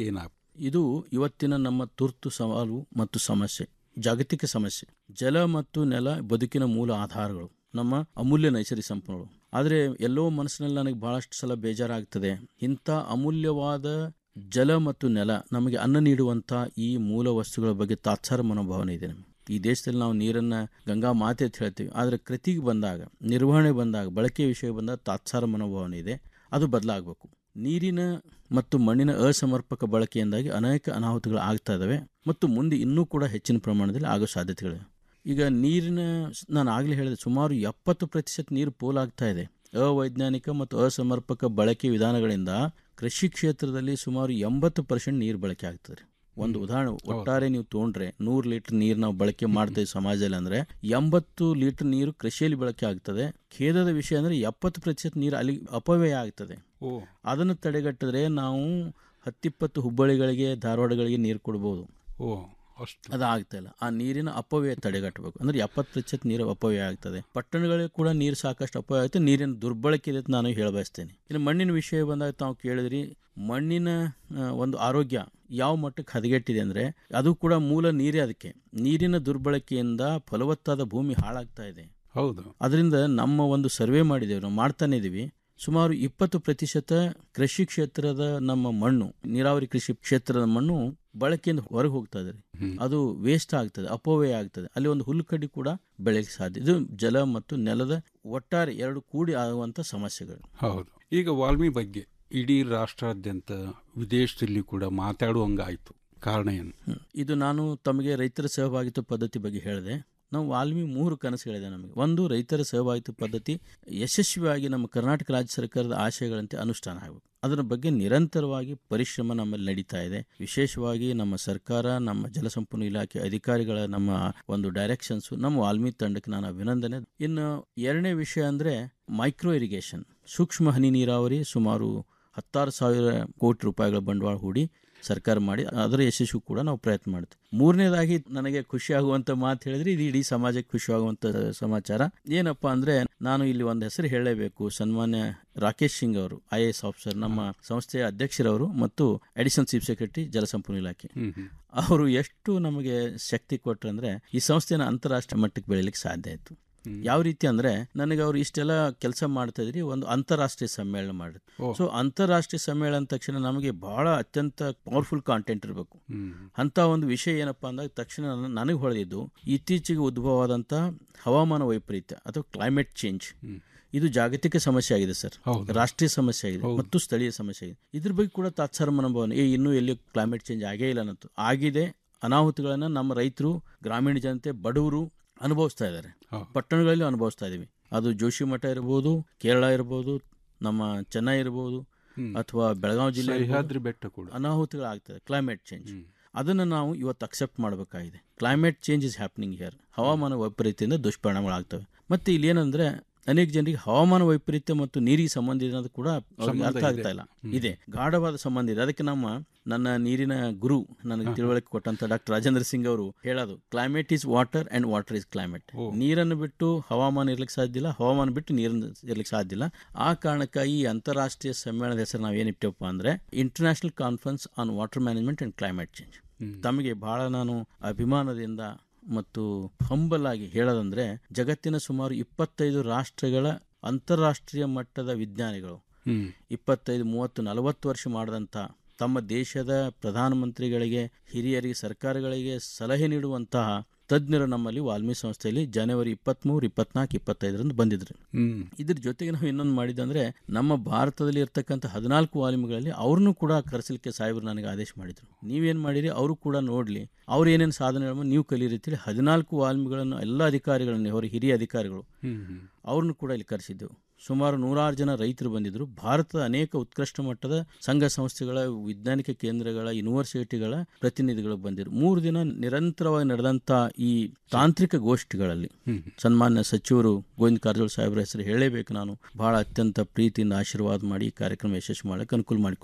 ಇದು ಇವತ್ತಿನ ನಮ್ಮ ತುರ್ತು ಸವಾಲು ಮತ್ತು ಸಮಸ್ಯೆ ಜಾಗತಿಕ ಸಮಸ್ಯೆ ಜಲ ಮತ್ತು ನೆಲ ಬದುಕಿನ ಮೂಲ ಆಧಾರಗಳು ನಮ್ಮ ಅಮೂಲ್ಯ ನೈಸರ್ಗಿಕ ಸಂಪನ್ಮೂಲಗಳು ಆದರೆ ಎಲ್ಲೋ ಮನಸ್ಸಿನಲ್ಲಿ ನನಗೆ ಬಹಳಷ್ಟು ಸಲ ಬೇಜಾರಾಗ್ತದೆ ಇಂಥ ಅಮೂಲ್ಯವಾದ ಜಲ ಮತ್ತು ನೆಲ ನಮಗೆ ಅನ್ನ ನೀಡುವಂಥ ಈ ಮೂಲ ವಸ್ತುಗಳ ಬಗ್ಗೆ ತಾತ್ಸಾರ ಮನೋಭಾವನೆ ಇದೆ ನಮಗೆ ಈ ದೇಶದಲ್ಲಿ ನಾವು ನೀರನ್ನು ಗಂಗಾ ಮಾತೆ ಅಂತ ಹೇಳ್ತೀವಿ ಆದರೆ ಕೃತಿಗೆ ಬಂದಾಗ ನಿರ್ವಹಣೆ ಬಂದಾಗ ಬಳಕೆ ವಿಷಯ ಬಂದಾಗ ತಾತ್ಸಾರ ಮನೋಭಾವನೆ ಇದೆ ಅದು ಬದಲಾಗಬೇಕು ನೀರಿನ ಮತ್ತು ಮಣ್ಣಿನ ಅಸಮರ್ಪಕ ಬಳಕೆಯಿಂದಾಗಿ ಅನೇಕ ಅನಾಹುತಗಳು ಆಗ್ತಾ ಇದ್ದಾವೆ ಮತ್ತು ಮುಂದೆ ಇನ್ನೂ ಕೂಡ ಹೆಚ್ಚಿನ ಪ್ರಮಾಣದಲ್ಲಿ ಆಗೋ ಸಾಧ್ಯತೆಗಳಿವೆ ಈಗ ನೀರಿನ ನಾನು ಆಗಲೇ ಹೇಳಿದೆ ಸುಮಾರು ಎಪ್ಪತ್ತು ಪ್ರತಿಶತ ನೀರು ಪೋಲಾಗ್ತಾ ಇದೆ ಅವೈಜ್ಞಾನಿಕ ಮತ್ತು ಅಸಮರ್ಪಕ ಬಳಕೆ ವಿಧಾನಗಳಿಂದ ಕೃಷಿ ಕ್ಷೇತ್ರದಲ್ಲಿ ಸುಮಾರು ಎಂಬತ್ತು ಪರ್ಸೆಂಟ್ ನೀರು ಬಳಕೆ ಆಗ್ತದೆ ಒಂದು ಉದಾಹರಣೆ ಒಟ್ಟಾರೆ ನೀವು ತೊಗೊಂಡ್ರೆ ನೂರು ಲೀಟರ್ ನೀರು ನಾವು ಬಳಕೆ ಮಾಡ್ತೇವೆ ಸಮಾಜದಲ್ಲಿ ಅಂದ್ರೆ ಎಂಬತ್ತು ಲೀಟರ್ ನೀರು ಕೃಷಿಯಲ್ಲಿ ಬಳಕೆ ಆಗ್ತದೆ ಖೇದದ ವಿಷಯ ಅಂದ್ರೆ ಎಪ್ಪತ್ತು ಪ್ರತಿಶತ ನೀರು ಅಲ್ಲಿ ಅಪವ್ಯಯ ಆಗ್ತದೆ ಓ ಅದನ್ನು ತಡೆಗಟ್ಟಿದ್ರೆ ನಾವು ಹತ್ತಿಪ್ಪತ್ತು ಹುಬ್ಬಳ್ಳಿಗಳಿಗೆ ಧಾರವಾಡಗಳಿಗೆ ನೀರು ಕೊಡ್ಬೋದು ಓ ಅಷ್ಟು ಅದು ಆಗ್ತಾ ಇಲ್ಲ ಆ ನೀರಿನ ಅಪವ್ಯಯ ತಡೆಗಟ್ಟಬೇಕು ಅಂದ್ರೆ ಎಪ್ಪತ್ತು ಪ್ರತಿಶತ ನೀರು ಅಪವ್ಯಯ ಆಗ್ತದೆ ಪಟ್ಟಣಗಳಿಗೆ ಕೂಡ ನೀರು ಸಾಕಷ್ಟು ಅಪವ್ಯಯ ಆಗುತ್ತೆ ನೀರಿನ ದುರ್ಬಳಕೆ ಇದೆ ಅಂತ ನಾನು ಹೇಳಬಯಸ್ತೇನೆ ಇನ್ನು ಮಣ್ಣಿನ ವಿಷಯ ಬಂದಾಗ ತಾವು ಕೇಳಿದ್ರಿ ಮಣ್ಣಿನ ಆ, ಒಂದು ಆರೋಗ್ಯ ಯಾವ ಮಟ್ಟಕ್ಕೆ ಹದಗೆಟ್ಟಿದೆ ಅಂದರೆ ಅದು ಕೂಡ ಮೂಲ ನೀರೇ ಅದಕ್ಕೆ ನೀರಿನ ದುರ್ಬಳಕೆಯಿಂದ ಫಲವತ್ತಾದ ಭೂಮಿ ಹಾಳಾಗ್ತಾ ಇದೆ ಹೌದು ಅದರಿಂದ ನಮ್ಮ ಒಂದು ಸರ್ವೆ ಮಾಡಿದ್ದೇವೆ ನಾವು ಮಾಡ್ತಾನೆ ಇದೀವಿ ಸುಮಾರು ಇಪ್ಪತ್ತು ಪ್ರತಿಶತ ಕೃಷಿ ಕ್ಷೇತ್ರದ ನಮ್ಮ ಮಣ್ಣು ನೀರಾವರಿ ಕೃಷಿ ಕ್ಷೇತ್ರದ ಮಣ್ಣು ಬಳಕೆಯಿಂದ ಹೊರಗೆ ಹೋಗ್ತಾ ಇದೆ ಅದು ವೇಸ್ಟ್ ಆಗ್ತದೆ ಅಪವ್ಯಯ ಆಗ್ತದೆ ಅಲ್ಲಿ ಒಂದು ಹುಲ್ಲುಕಡ್ಡಿ ಕೂಡ ಬೆಳೆಯಲಿಕ್ಕೆ ಸಾಧ್ಯ ಇದು ಜಲ ಮತ್ತು ನೆಲದ ಒಟ್ಟಾರೆ ಎರಡು ಕೂಡಿ ಆಗುವಂತ ಸಮಸ್ಯೆಗಳು ಹೌದು ಈಗ ವಾಲ್ಮಿ ಬಗ್ಗೆ ಇಡೀ ರಾಷ್ಟ್ರಾದ್ಯಂತ ವಿದೇಶದಲ್ಲಿ ಕೂಡ ಮಾತಾಡುವಂಗಾಯ್ತು ಕಾರಣ ಏನು ಇದು ನಾನು ತಮಗೆ ರೈತರ ಸಹಭಾಗಿತ್ವ ಪದ್ಧತಿ ಬಗ್ಗೆ ಹೇಳಿದೆ ನಾವು ವಾಲ್ಮಿ ಮೂರು ಕನಸುಗಳಿದೆ ನಮಗೆ ಒಂದು ರೈತರ ಸಹಭಾಗಿತ್ವ ಪದ್ಧತಿ ಯಶಸ್ವಿಯಾಗಿ ನಮ್ಮ ಕರ್ನಾಟಕ ರಾಜ್ಯ ಸರ್ಕಾರದ ಆಶಯಗಳಂತೆ ಅನುಷ್ಠಾನ ಆಗಬೇಕು ಅದರ ಬಗ್ಗೆ ನಿರಂತರವಾಗಿ ಪರಿಶ್ರಮ ನಮ್ಮಲ್ಲಿ ನಡೀತಾ ಇದೆ ವಿಶೇಷವಾಗಿ ನಮ್ಮ ಸರ್ಕಾರ ನಮ್ಮ ಜಲಸಂಪನ್ಮೂಲ ಇಲಾಖೆ ಅಧಿಕಾರಿಗಳ ನಮ್ಮ ಒಂದು ಡೈರೆಕ್ಷನ್ಸ್ ನಮ್ಮ ವಾಲ್ಮೀಕಿ ತಂಡಕ್ಕೆ ನಾನು ಅಭಿನಂದನೆ ಇನ್ನು ಎರಡನೇ ವಿಷಯ ಅಂದ್ರೆ ಮೈಕ್ರೋ ಇರಿಗೇಷನ್ ಸೂಕ್ಷ್ಮ ಹನಿ ನೀರಾವರಿ ಸುಮಾರು ಹತ್ತಾರು ಸಾವಿರ ಕೋಟಿ ರೂಪಾಯಿಗಳ ಬಂಡವಾಳ ಹೂಡಿ ಸರ್ಕಾರ ಮಾಡಿ ಅದರ ಯಶಸ್ಸು ಕೂಡ ನಾವು ಪ್ರಯತ್ನ ಮಾಡ್ತೀವಿ ಮೂರನೇದಾಗಿ ನನಗೆ ಖುಷಿ ಆಗುವಂತ ಮಾತು ಹೇಳಿದ್ರೆ ಇದು ಇಡೀ ಸಮಾಜಕ್ಕೆ ಖುಷಿ ಆಗುವಂತ ಸಮಾಚಾರ ಏನಪ್ಪಾ ಅಂದ್ರೆ ನಾನು ಇಲ್ಲಿ ಒಂದು ಹೆಸರು ಹೇಳಲೇಬೇಕು ಸನ್ಮಾನ್ಯ ರಾಕೇಶ್ ಸಿಂಗ್ ಅವರು ಐ ಎಸ್ ಆಫೀಸರ್ ನಮ್ಮ ಸಂಸ್ಥೆಯ ಅಧ್ಯಕ್ಷರವರು ಮತ್ತು ಅಡಿಷನಲ್ ಚೀಫ್ ಸೆಕ್ರೆಟರಿ ಜಲಸಂಪನ್ಮೂಲ ಇಲಾಖೆ ಅವರು ಎಷ್ಟು ನಮಗೆ ಶಕ್ತಿ ಕೊಟ್ರಂದ್ರೆ ಈ ಸಂಸ್ಥೆನ ಅಂತಾರಾಷ್ಟ್ರೀಯ ಮಟ್ಟಕ್ಕೆ ಬೆಳಿಲಿಕ್ಕೆ ಸಾಧ್ಯ ಆಯ್ತು ಯಾವ ರೀತಿ ಅಂದ್ರೆ ನನಗೆ ಅವ್ರು ಇಷ್ಟೆಲ್ಲ ಕೆಲಸ ಮಾಡ್ತಾ ಇದ್ರಿ ಒಂದು ಅಂತಾರಾಷ್ಟ್ರೀಯ ಸಮ್ಮೇಳನ ಮಾಡಿದ್ರು ಸೊ ಅಂತಾರಾಷ್ಟ್ರೀಯ ಸಮ್ಮೇಳನ ಅಂದ ತಕ್ಷಣ ನಮಗೆ ಬಹಳ ಅತ್ಯಂತ ಪವರ್ಫುಲ್ ಕಾಂಟೆಂಟ್ ಇರಬೇಕು ಅಂತ ಒಂದು ವಿಷಯ ಏನಪ್ಪಾ ಅಂದಾಗ ತಕ್ಷಣ ನನ್ನ- ನನಗೆ ಹೊಳೆದಿದ್ದು ಇತ್ತೀಚೆಗೆ ಉದ್ಭವವಾದಂತ ಹವಾಮಾನ ವೈಪರೀತ್ಯ ಅಥವಾ ಕ್ಲೈಮೇಟ್ ಚೇಂಜ್ ಇದು ಜಾಗತಿಕ ಸಮಸ್ಯೆ ಆಗಿದೆ ಸರ್ ರಾಷ್ಟ್ರೀಯ ಸಮಸ್ಯೆ ಆಗಿದೆ ಮತ್ತು ಸ್ಥಳೀಯ ಸಮಸ್ಯೆ ಆಗಿದೆ ಇದ್ರ ಬಗ್ಗೆ ಕೂಡ ತಾತ್ಸಾರ ಮನೋಭಾವನೆ ಏ ಇನ್ನೂ ಎಲ್ಲಿ ಕ್ಲೈಮೇಟ್ ಚೇಂಜ್ ಆಗೇ ಇಲ್ಲ ಅನ್ನೋದು ಆಗಿದೆ ಅನಾಹುತಗಳನ್ನ ನಮ್ಮ ರೈತರು ಗ್ರಾಮೀಣ ಜನತೆ ಬಡವರು ಅನುಭವಿಸ್ತಾ ಇದ್ದಾರೆ ಪಟ್ಟಣಗಳಲ್ಲಿ ಅನುಭವಿಸ್ತಾ ಇದೀವಿ ಅದು ಜೋಶಿಮಠ ಇರ್ಬೋದು ಕೇರಳ ಇರ್ಬೋದು ನಮ್ಮ ಚೆನ್ನೈ ಇರ್ಬೋದು ಅಥವಾ ಬೆಳಗಾವಿ ಜಿಲ್ಲೆ ಇರ್ಬೋದು. ಸಹ್ಯಾದ್ರಿ ಬೆಟ್ಟ ಕೂಡ ಅನಾಹುತಗಳಾಗ್ತದೆ ಕ್ಲೈಮೇಟ್ ಚೇಂಜ್ ಅದನ್ನು ನಾವು ಇವತ್ತು ಅಕ್ಸೆಪ್ಟ್ ಮಾಡಬೇಕಾಗಿದೆ climate change is happening here ಹವಾಮಾನ ವೈಪರೀತ್ಯದಿಂದ ದುಷ್ಪರಿಣಾಮಗಳಾಗ್ತವೆ ಮತ್ತೆ ಇಲ್ಲಿ ಏನಂದ್ರೆ ಅನೇಕ ಜನರಿಗೆ ಹವಾಮಾನ ವೈಪರೀತ್ಯ ಮತ್ತು ನೀರಿಗೆ ಸಂಬಂಧ ಇದೆ ಅನ್ನೋದು ಕೂಡ ಅವ್ರಿಗೆ ಸಂಬಂಧ ಅರ್ಥ ಆಗ್ತಾ ಇದೆ. ಇಲ್ಲ ಇದೆ ಗಾಢವಾದ ಸಂಬಂಧ ಇದೆ ಅದಕ್ಕೆ ನಮ್ಮ ನನ್ನ ನೀರಿನ ಗುರು ನನಗೆ ತಿಳುವಳಿಕೆ ಕೊಟ್ಟಂತ ಡಾಕ್ಟರ್ ರಾಜೇಂದ್ರ ಸಿಂಗ್ ಅವರು ಹೇಳೋದು climate is water and water is climate ನೀರನ್ನು ಬಿಟ್ಟು ಹವಾಮಾನ ಇರ್ಲಿಕ್ಕೆ ಸಾಧ್ಯ ಇಲ್ಲ ಹವಾಮಾನ ಬಿಟ್ಟು ನೀರನ್ನು ಇರ್ಲಿಕ್ಕೆ ಸಾಧ್ಯ ಇಲ್ಲ ಆ ಕಾರಣಕ್ಕಾಗಿ ಈ ಅಂತಾರಾಷ್ಟ್ರೀಯ ಸಮ್ಮೇಳನದ ಹೆಸರು ನಾವು ಏನಿಟ್ಟೆವಪ್ಪ ಅಂದ್ರೆ international conference on water management and climate change ತಮಗೆ ಬಹಳ ನಾನು ಅಭಿಮಾನದಿಂದ ಮತ್ತು ಹಂಬಲ್ ಆಗಿ ಹೇಳೋದಂದ್ರೆ ಜಗತ್ತಿನ ಸುಮಾರು ಇಪ್ಪತ್ತೈದು ರಾಷ್ಟ್ರಗಳ ಅಂತಾರಾಷ್ಟ್ರೀಯ ಮಟ್ಟದ ವಿಜ್ಞಾನಿಗಳು ಹ್ಮ್. ಇಪ್ಪತ್ತೈದು ಮೂವತ್ತು ನಲವತ್ತು ವರ್ಷ ಮಾಡಿದಂಥ ತಮ್ಮ ದೇಶದ ಪ್ರಧಾನಮಂತ್ರಿಗಳಿಗೆ ಹಿರಿಯರಿಗೆ ಸರ್ಕಾರಗಳಿಗೆ ಸಲಹೆ ನೀಡುವಂತಹ ತಜ್ಞರು ನಮ್ಮಲ್ಲಿ ವಾಲ್ಮೀಕಿ ಸಂಸ್ಥೆಯಲ್ಲಿ ಜನವರಿ ಇಪ್ಪತ್ತ್ಮೂರು ಇಪ್ಪತ್ನಾಲ್ಕು ಇಪ್ಪತ್ತೈದರಂದು ಬಂದಿದ್ರು ಹ್ಮ್ ಇದ್ರ ಜೊತೆಗೆ ನಾವು ಇನ್ನೊಂದು ಮಾಡಿದಂದ್ರೆ ನಮ್ಮ ಭಾರತದಲ್ಲಿ ಇರ್ತಕ್ಕಂಥ ಹದಿನಾಲ್ಕು ವಾಲ್ಮಿಗಳಲ್ಲಿ ಅವ್ರನ್ನೂ ಕೂಡ ಕರೆಸಲಿಕ್ಕೆ ಸಾಹೇಬರು ನನಗೆ ಆದೇಶ ಮಾಡಿದ್ರು ನೀವೇನು ಮಾಡಿರಿ ಅವರು ಕೂಡ ನೋಡಲಿ ಅವ್ರು ಏನೇನು ಸಾಧನೆ ನೀವು ಕಲೀರಿ ಅಂತೇಳಿ ಹದಿನಾಲ್ಕು ವಾಲ್ಮಿಗಳನ್ನು ಎಲ್ಲ ಅಧಿಕಾರಿಗಳನ್ನು ಅವರು ಹಿರಿಯ ಅಧಿಕಾರಿಗಳು ಹ್ಮ್ ಹ್ಮ್ ಅವ್ರನ್ನು ಕೂಡ ಇಲ್ಲಿ ಕರೆಸಿದ್ದೆವು ಸುಮಾರು ನೂರಾರು ಜನ ರೈತರು ಬಂದಿದ್ದರು ಭಾರತದ ಅನೇಕ ಉತ್ಕೃಷ್ಟ ಮಟ್ಟದ ಸಂಘ ಸಂಸ್ಥೆಗಳ ವೈಜ್ಞಾನಿಕ ಕೇಂದ್ರಗಳ ಯೂನಿವರ್ಸಿಟಿಗಳ ಪ್ರತಿನಿಧಿಗಳು ಬಂದಿರು ಮೂರು ದಿನ ನಿರಂತರವಾಗಿ ನಡೆದಂಥ ಈ ತಾಂತ್ರಿಕ ಗೋಷ್ಠಿಗಳಲ್ಲಿ ಸನ್ಮಾನ್ಯ ಸಚಿವರು ಗೋವಿಂದ ಕಾರಜೋಳ ಸಾಹೇಬ್ರ ಹೆಸರು ಹೇಳಲೇಬೇಕು ನಾನು ಬಹಳ ಅತ್ಯಂತ ಪ್ರೀತಿಯಿಂದ ಆಶೀರ್ವಾದ ಮಾಡಿ ಈ ಕಾರ್ಯಕ್ರಮ ಯಶಸ್ವಿ ಮಾಡಕ್ಕೆ ಅನುಕೂಲ ಮಾಡಿಕೊಟ್ರು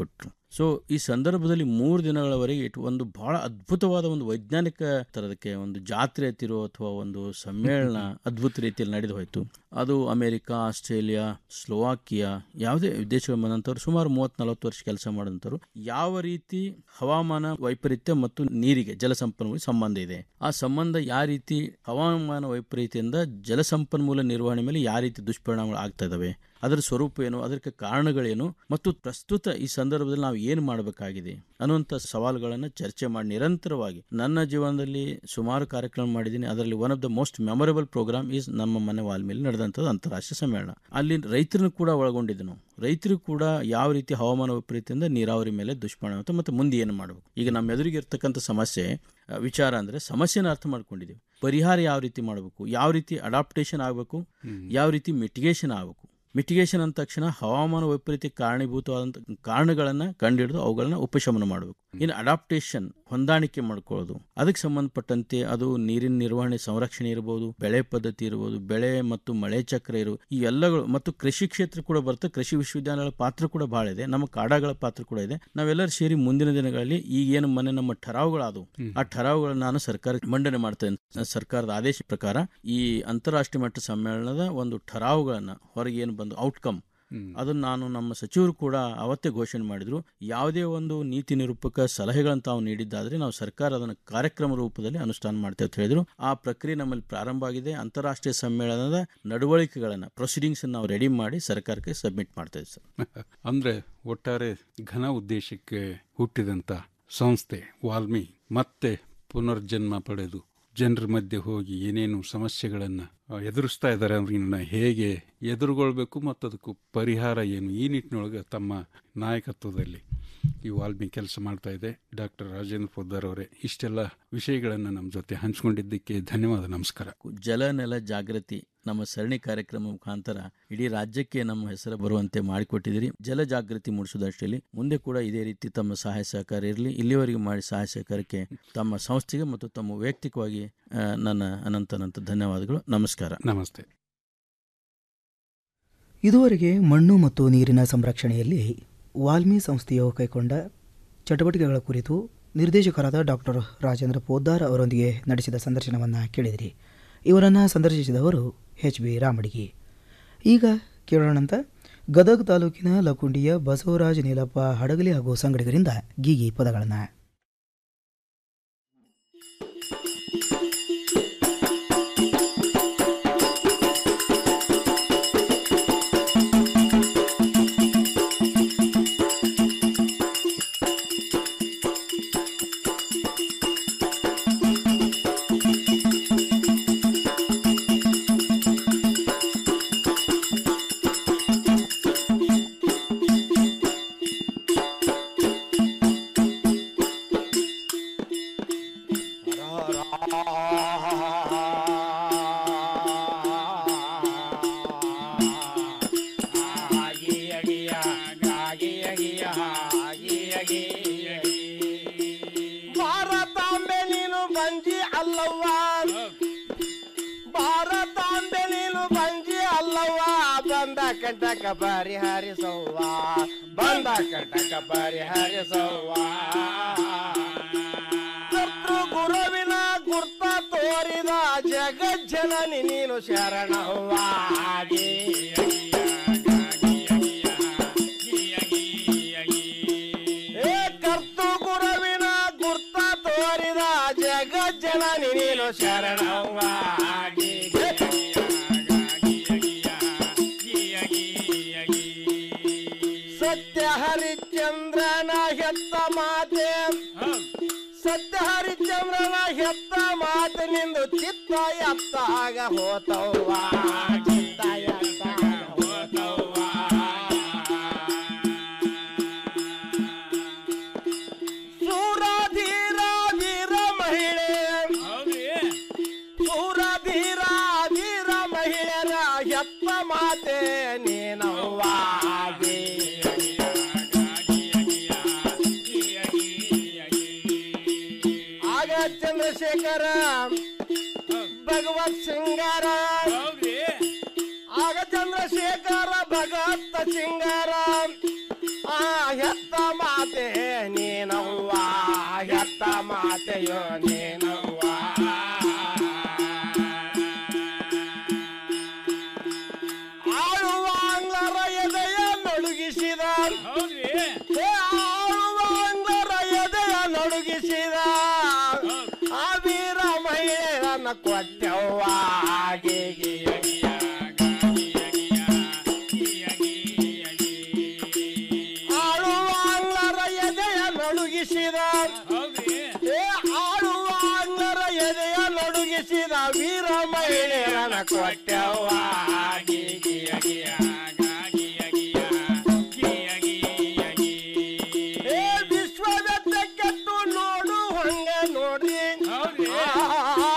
ಸೊ ಈ ಸಂದರ್ಭದಲ್ಲಿ ಮೂರು ದಿನಗಳವರೆಗೆ ಇಟ್ ಒಂದು ಬಹಳ ಅದ್ಭುತವಾದ ಒಂದು ವೈಜ್ಞಾನಿಕ ತರದಕ್ಕೆ ಒಂದು ಜಾತ್ರೆ ತಿರೋ ಅಥವಾ ಒಂದು ಸಮ್ಮೇಳನ ಅದ್ಭುತ ರೀತಿಯಲ್ಲಿ ನಡೆದು ಹೋಯಿತು ಅದು ಅಮೆರಿಕ ಆಸ್ಟ್ರೇಲಿಯಾ ಸ್ಲೋವಾಕಿಯಾ ಯಾವುದೇ ದೇಶಗಳ ಬಂದಂಥವ್ರು ಸುಮಾರು ಮೂವತ್ತ್ ನಲವತ್ತು ವರ್ಷ ಕೆಲಸ ಮಾಡಿದಂಥವ್ರು ಯಾವ ರೀತಿ ಹವಾಮಾನ ವೈಪರೀತ್ಯ ಮತ್ತು ನೀರಿಗೆ ಜಲಸಂಪನ್ಮೂಲ ಸಂಬಂಧ ಇದೆ ಆ ಸಂಬಂಧ ಯಾವ ರೀತಿ ಹವಾಮಾನ ವೈಪರೀತ್ಯದಿಂದ ಜಲಸಂಪನ್ಮೂಲ ನಿರ್ವಹಣೆ ಮೇಲೆ ಯಾವ ರೀತಿ ದುಷ್ಪರಿಣಾಮಗಳು ಆಗ್ತಾ ಇದಾವೆ ಅದರ ಸ್ವರೂಪ ಏನು ಅದಕ್ಕೆ ಕಾರಣಗಳೇನು ಮತ್ತು ಪ್ರಸ್ತುತ ಈ ಸಂದರ್ಭದಲ್ಲಿ ನಾವು ಏನು ಮಾಡಬೇಕಾಗಿದೆ ಅನ್ನುವಂಥ ಸವಾಲುಗಳನ್ನು ಚರ್ಚೆ ಮಾಡಿ ನಿರಂತರವಾಗಿ ನನ್ನ ಜೀವನದಲ್ಲಿ ಸುಮಾರು ಕಾರ್ಯಕ್ರಮ ಮಾಡಿದ್ದೀನಿ ಅದರಲ್ಲಿ one of the most memorable programme is ನಮ್ಮ ಮನೆ ವಾಲ್ಮೀಲಿ ನಡೆದಂಥದ್ದು ಅಂತಾರಾಷ್ಟ್ರೀಯ ಸಮ್ಮೇಳನ ಅಲ್ಲಿ ರೈತರನ್ನು ಕೂಡ ಒಳಗೊಂಡಿದ್ದು ನಾವು ರೈತರು ಕೂಡ ಯಾವ ರೀತಿ ಹವಾಮಾನ ವೈಪರೀತ್ಯದಿಂದ ನೀರಾವರಿ ಮೇಲೆ ದುಷ್ಪರಿಣಾಮ ಆಗುತ್ತೆ ಮತ್ತು ಮುಂದೆ ಏನು ಮಾಡಬೇಕು ಈಗ ನಮ್ಮ ಎದುರಿಗೆ ಇರ್ತಕ್ಕಂಥ ಸಮಸ್ಯೆ ಆ, ವಿಚಾರ ಅಂದರೆ ಸಮಸ್ಯೆನ ಅರ್ಥ ಮಾಡ್ಕೊಂಡಿದ್ದೀವಿ ಪರಿಹಾರ ಯಾವ ರೀತಿ ಮಾಡಬೇಕು ಯಾವ ರೀತಿ ಅಡಾಪ್ಟೇಷನ್ ಆಗಬೇಕು ಯಾವ ರೀತಿ ಮಿಟಿಗೇಷನ್ ಆಗಬೇಕು ಮಿಟಿಗೇಷನ್ ಅಂದ ತಕ್ಷಣ ಹವಾಮಾನ ವೈಪರೀತ್ಯ ಕಾರಣೀಭೂತವಾದಂಥ ಕಾರಣಗಳನ್ನು ಕಂಡುಹಿಡಿದು ಅವುಗಳನ್ನ ಉಪಶಮನ ಮಾಡಬೇಕು ಇನ್ನು ಅಡಾಪ್ಟೇಷನ್ ಹೊಂದಾಣಿಕೆ ಮಾಡ್ಕೊಳ್ಳೋದು ಅದಕ್ಕೆ ಸಂಬಂಧಪಟ್ಟಂತೆ ಅದು ನೀರಿನ ನಿರ್ವಹಣೆ ಸಂರಕ್ಷಣೆ ಇರಬಹುದು ಬೆಳೆ ಪದ್ಧತಿ ಇರಬಹುದು ಬೆಳೆ ಮತ್ತು ಮಳೆ ಚಕ್ರ ಇರು ಈ ಎಲ್ಲಗಳು ಮತ್ತು ಕೃಷಿ ಕ್ಷೇತ್ರ ಕೂಡ ಬರುತ್ತೆ ಕೃಷಿ ವಿಶ್ವವಿದ್ಯಾಲಯಗಳ ಪಾತ್ರ ಕೂಡ ಬಹಳ ಇದೆ ನಮ್ಮ ಕಾಡಗಳ ಪಾತ್ರ ಕೂಡ ಇದೆ ನಾವೆಲ್ಲರೂ ಸೇರಿ ಮುಂದಿನ ದಿನಗಳಲ್ಲಿ ಈಗೇನು ಮೊನ್ನೆ ನಮ್ಮ ಠರಾವುಗಳಾದವು ಆ ಠರಾವುಗಳನ್ನ ನಾನು ಸರ್ಕಾರ ಮಂಡನೆ ಮಾಡ್ತೇನೆ ಸರ್ಕಾರದ ಆದೇಶ ಪ್ರಕಾರ ಈ ಅಂತಾರಾಷ್ಟ್ರೀಯ ಮಟ್ಟ ಸಮ್ಮೇಳನದ ಒಂದು ಠರಾವುಗಳನ್ನ ಹೊರಗೆ ಏನು ಬಂದು ಔಟ್ಕಮ್ ಅದನ್ನು ನಾನು ನಮ್ಮ ಸಚಿವರು ಕೂಡ ಅವತ್ತೇ ಘೋಷಣೆ ಮಾಡಿದ್ರು ಯಾವುದೇ ಒಂದು ನೀತಿ ನಿರೂಪಕ ಸಲಹೆಗಳನ್ನು ತಾವು ನೀಡಿದ್ದಾದ್ರೆ ನಾವು ಸರ್ಕಾರ ಅದನ್ನು ಕಾರ್ಯಕ್ರಮ ರೂಪದಲ್ಲಿ ಅನುಷ್ಠಾನ ಮಾಡ್ತೇವೆ ಅಂತ ಹೇಳಿದ್ರು ಆ ಪ್ರಕ್ರಿಯೆ ನಮ್ಮಲ್ಲಿ ಪ್ರಾರಂಭ ಆಗಿದೆ ಅಂತಾರಾಷ್ಟ್ರೀಯ ಸಮ್ಮೇಳನದ ನಡವಳಿಕೆಗಳನ್ನು ಪ್ರೊಸೀಡಿಂಗ್ಸ್ ನಾವು ರೆಡಿ ಮಾಡಿ ಸರ್ಕಾರಕ್ಕೆ ಸಬ್ಮಿಟ್ ಮಾಡ್ತಾ ಇದ್ದೀವಿ ಸರ್ ಅಂದ್ರೆ ಒಟ್ಟಾರೆ ಘನ ಉದ್ದೇಶಕ್ಕೆ ಹುಟ್ಟಿದಂತ ಸಂಸ್ಥೆ ವಾಲ್ಮಿ ಮತ್ತೆ ಪುನರ್ಜನ್ಮ ಪಡೆದು ಜನರ ಮಧ್ಯೆ ಹೋಗಿ ಏನೇನು ಸಮಸ್ಯೆಗಳನ್ನು ಎದುರಿಸ್ತಾ ಇದ್ದಾರೆ ಅವ್ರನ್ನ ಹೇಗೆ ಎದುರುಗೊಳ್ಬೇಕು ಮತ್ತು ಅದಕ್ಕೂ ಪರಿಹಾರ ಏನು ಈ ನಿಟ್ಟಿನೊಳಗೆ ತಮ್ಮ ನಾಯಕತ್ವದಲ್ಲಿ ಈ ವಾಲ್ಮಿ ಕೆಲಸ ಮಾಡ್ತಾ ಇದೆ ಡಾಕ್ಟರ್ ರಾಜೇಂದ್ರ ಪೊದ್ದಾರ್ ಅವರೇ ಇಷ್ಟೆಲ್ಲ ವಿಷಯಗಳನ್ನು ನಮ್ಮ ಜೊತೆ ಹಂಚ್ಕೊಂಡಿದ್ದಕ್ಕೆ ಧನ್ಯವಾದ ನಮಸ್ಕಾರ ಜಲ ನೆಲ ಜಾಗೃತಿ ನಮ್ಮ ಸರಣಿ ಕಾರ್ಯಕ್ರಮ ಮುಖಾಂತರ ಇಡೀ ರಾಜ್ಯಕ್ಕೆ ನಮ್ಮ ಹೆಸರು ಬರುವಂತೆ ಮಾಡಿಕೊಟ್ಟಿದ್ದೀರಿ ಜಲ ಜಾಗೃತಿ ಮೂಡಿಸೋದಷ್ಟರಲ್ಲಿ ಮುಂದೆ ಕೂಡ ಇದೇ ರೀತಿ ತಮ್ಮ ಸಹಾಯ ಸಹಕಾರ ಇರಲಿ ಇಲ್ಲಿವರೆಗೆ ಮಾಡಿ ಸಹಾಯ ಸಹಕಾರಕ್ಕೆ ತಮ್ಮ ಸಂಸ್ಥೆಗೆ ಮತ್ತು ತಮ್ಮ ವೈಯಕ್ತಿಕವಾಗಿ ಆ, ನನ್ನ ಅನಂತ ಅನಂತ ಧನ್ಯವಾದಗಳು ನಮಸ್ಕಾರ ನಮಸ್ತೆ ಇದುವರೆಗೆ ಮಣ್ಣು ಮತ್ತು ನೀರಿನ ಸಂರಕ್ಷಣೆಯಲ್ಲಿ ವಾಲ್ಮಿ ಸಂಸ್ಥೆಯು ಕೈಗೊಂಡ ಚಟುವಟಿಕೆಗಳ ಕುರಿತು ನಿರ್ದೇಶಕರಾದ ಡಾಕ್ಟರ್ ರಾಜೇಂದ್ರ ಪೋದ್ದಾರ್ ಅವರೊಂದಿಗೆ ನಡೆಸಿದ ಸಂದರ್ಶನವನ್ನು ಕೇಳಿದಿರಿ ಇವರನ್ನು ಸಂದರ್ಶಿಸಿದವರು ಎಚ್ ಬಿ ರಾಮಡಿಗಿ ಈಗ ಕೇಳೋಣಂತ ಗದಗ ತಾಲೂಕಿನ ಲಕುಂಡಿಯ ಬಸವರಾಜ ನೀಲಪ್ಪ ಹಡಗಲಿ ಹಾಗೂ ಸಂಗಡಿಗರಿಂದ ಗೀಗಿ ಪದಗಳನ್ನು ಭಾರತಾಂಬೆ ನೀನು ಬಂಜಿ ಅಲ್ಲವ್ವ ಭಾರತಾಂಬೆ ನೀನು ಬಂಜಿ ಅಲ್ಲವ್ವ ಬಂದ ಕಂಟಕ ಪರಿಹರಿಸವ್ವ ಬಂದ ಕಂಟಕ ಪರಿಹರಿಸವ್ವ ಕರ್ತೃ ಗುರುವಿನ ಗುರ್ತ ತೋರಿದ ಜಗಜ್ಜನನಿ ನೀನು ಶರಣವ್ವ ಏ ಕರ್ತು ಗುರುವಿನ ಗುರ್ತ ತೋರಿದ ಜಗಜ್ಜನನಿ ನೀನು ಶರಣವ್ವ ಸತ್ಯ ಹರಿಶ್ಚಂದ್ರನ ಹೆತ್ತ ಮಾತೆ ಸತ್ಯ ಹರಿಶ್ಚಂದ್ರನ ಹೆತ್ತ ಮಾತೆ ನಿಂದು ಚಿತ್ತ ಎತ್ತಾಗ ಹೋತವ್ವ ಚಿತ್ತ ಎತ್ತಾಗ ಹೋತವ್ವ ಸೂರಧೀರ ವೀರ ಮಹಿಳೆ ಸೂರಧೀರ ವೀರ ಮಹಿಳೆಯರ ಹೆತ್ತ ಮಾತೆ ನೀನವ್ವಾಗಿ ಆಗ ಚಂದ್ರಶೇಖರ ಭಗವತ್ ಸಿಂಗಾರ ಆಗ ಚಂದ್ರಶೇಖರ ಭಗವತ್ ಸಿಂಗಾರ ಆ ಹೆತ್ತ ಮಾತೆ ನೀನವ್ವ ಹೆತ್ತ ಮಾತೆಯೋ ನೀನವ್ವ ಆಳುವ ಅಂಗ್ಲರ ಎದೆಯ ನಡುಗಿಸಿದ ಏ ಆಳುವ ಅಂಗ್ಲರ ಎದೆಯ ನಡುಗಿಸಿದ ಆ ವೀರ ಮಹಿಳೆಯರನ್ನ ಕೊಟ್ಟವ್ವ ಆಳುವ ಅಂಗ್ಲರ ಎದೆಯ ನಡುಗಿಸಿದ ಏ ಆಳುವ ಅಂಗ್ಲರ ಎದೆಯ ನಡುಗಿಸಿದ ವೀರ ಮಹಿಳೆಯರನ್ನ ಕೊಟ್ಟವ್ವ ಏ ವಿಶ್ವದ ಕೆಟ್ಟು ನೋಡು ಹಂಗ ನೋಡ್ರಿ ಆ,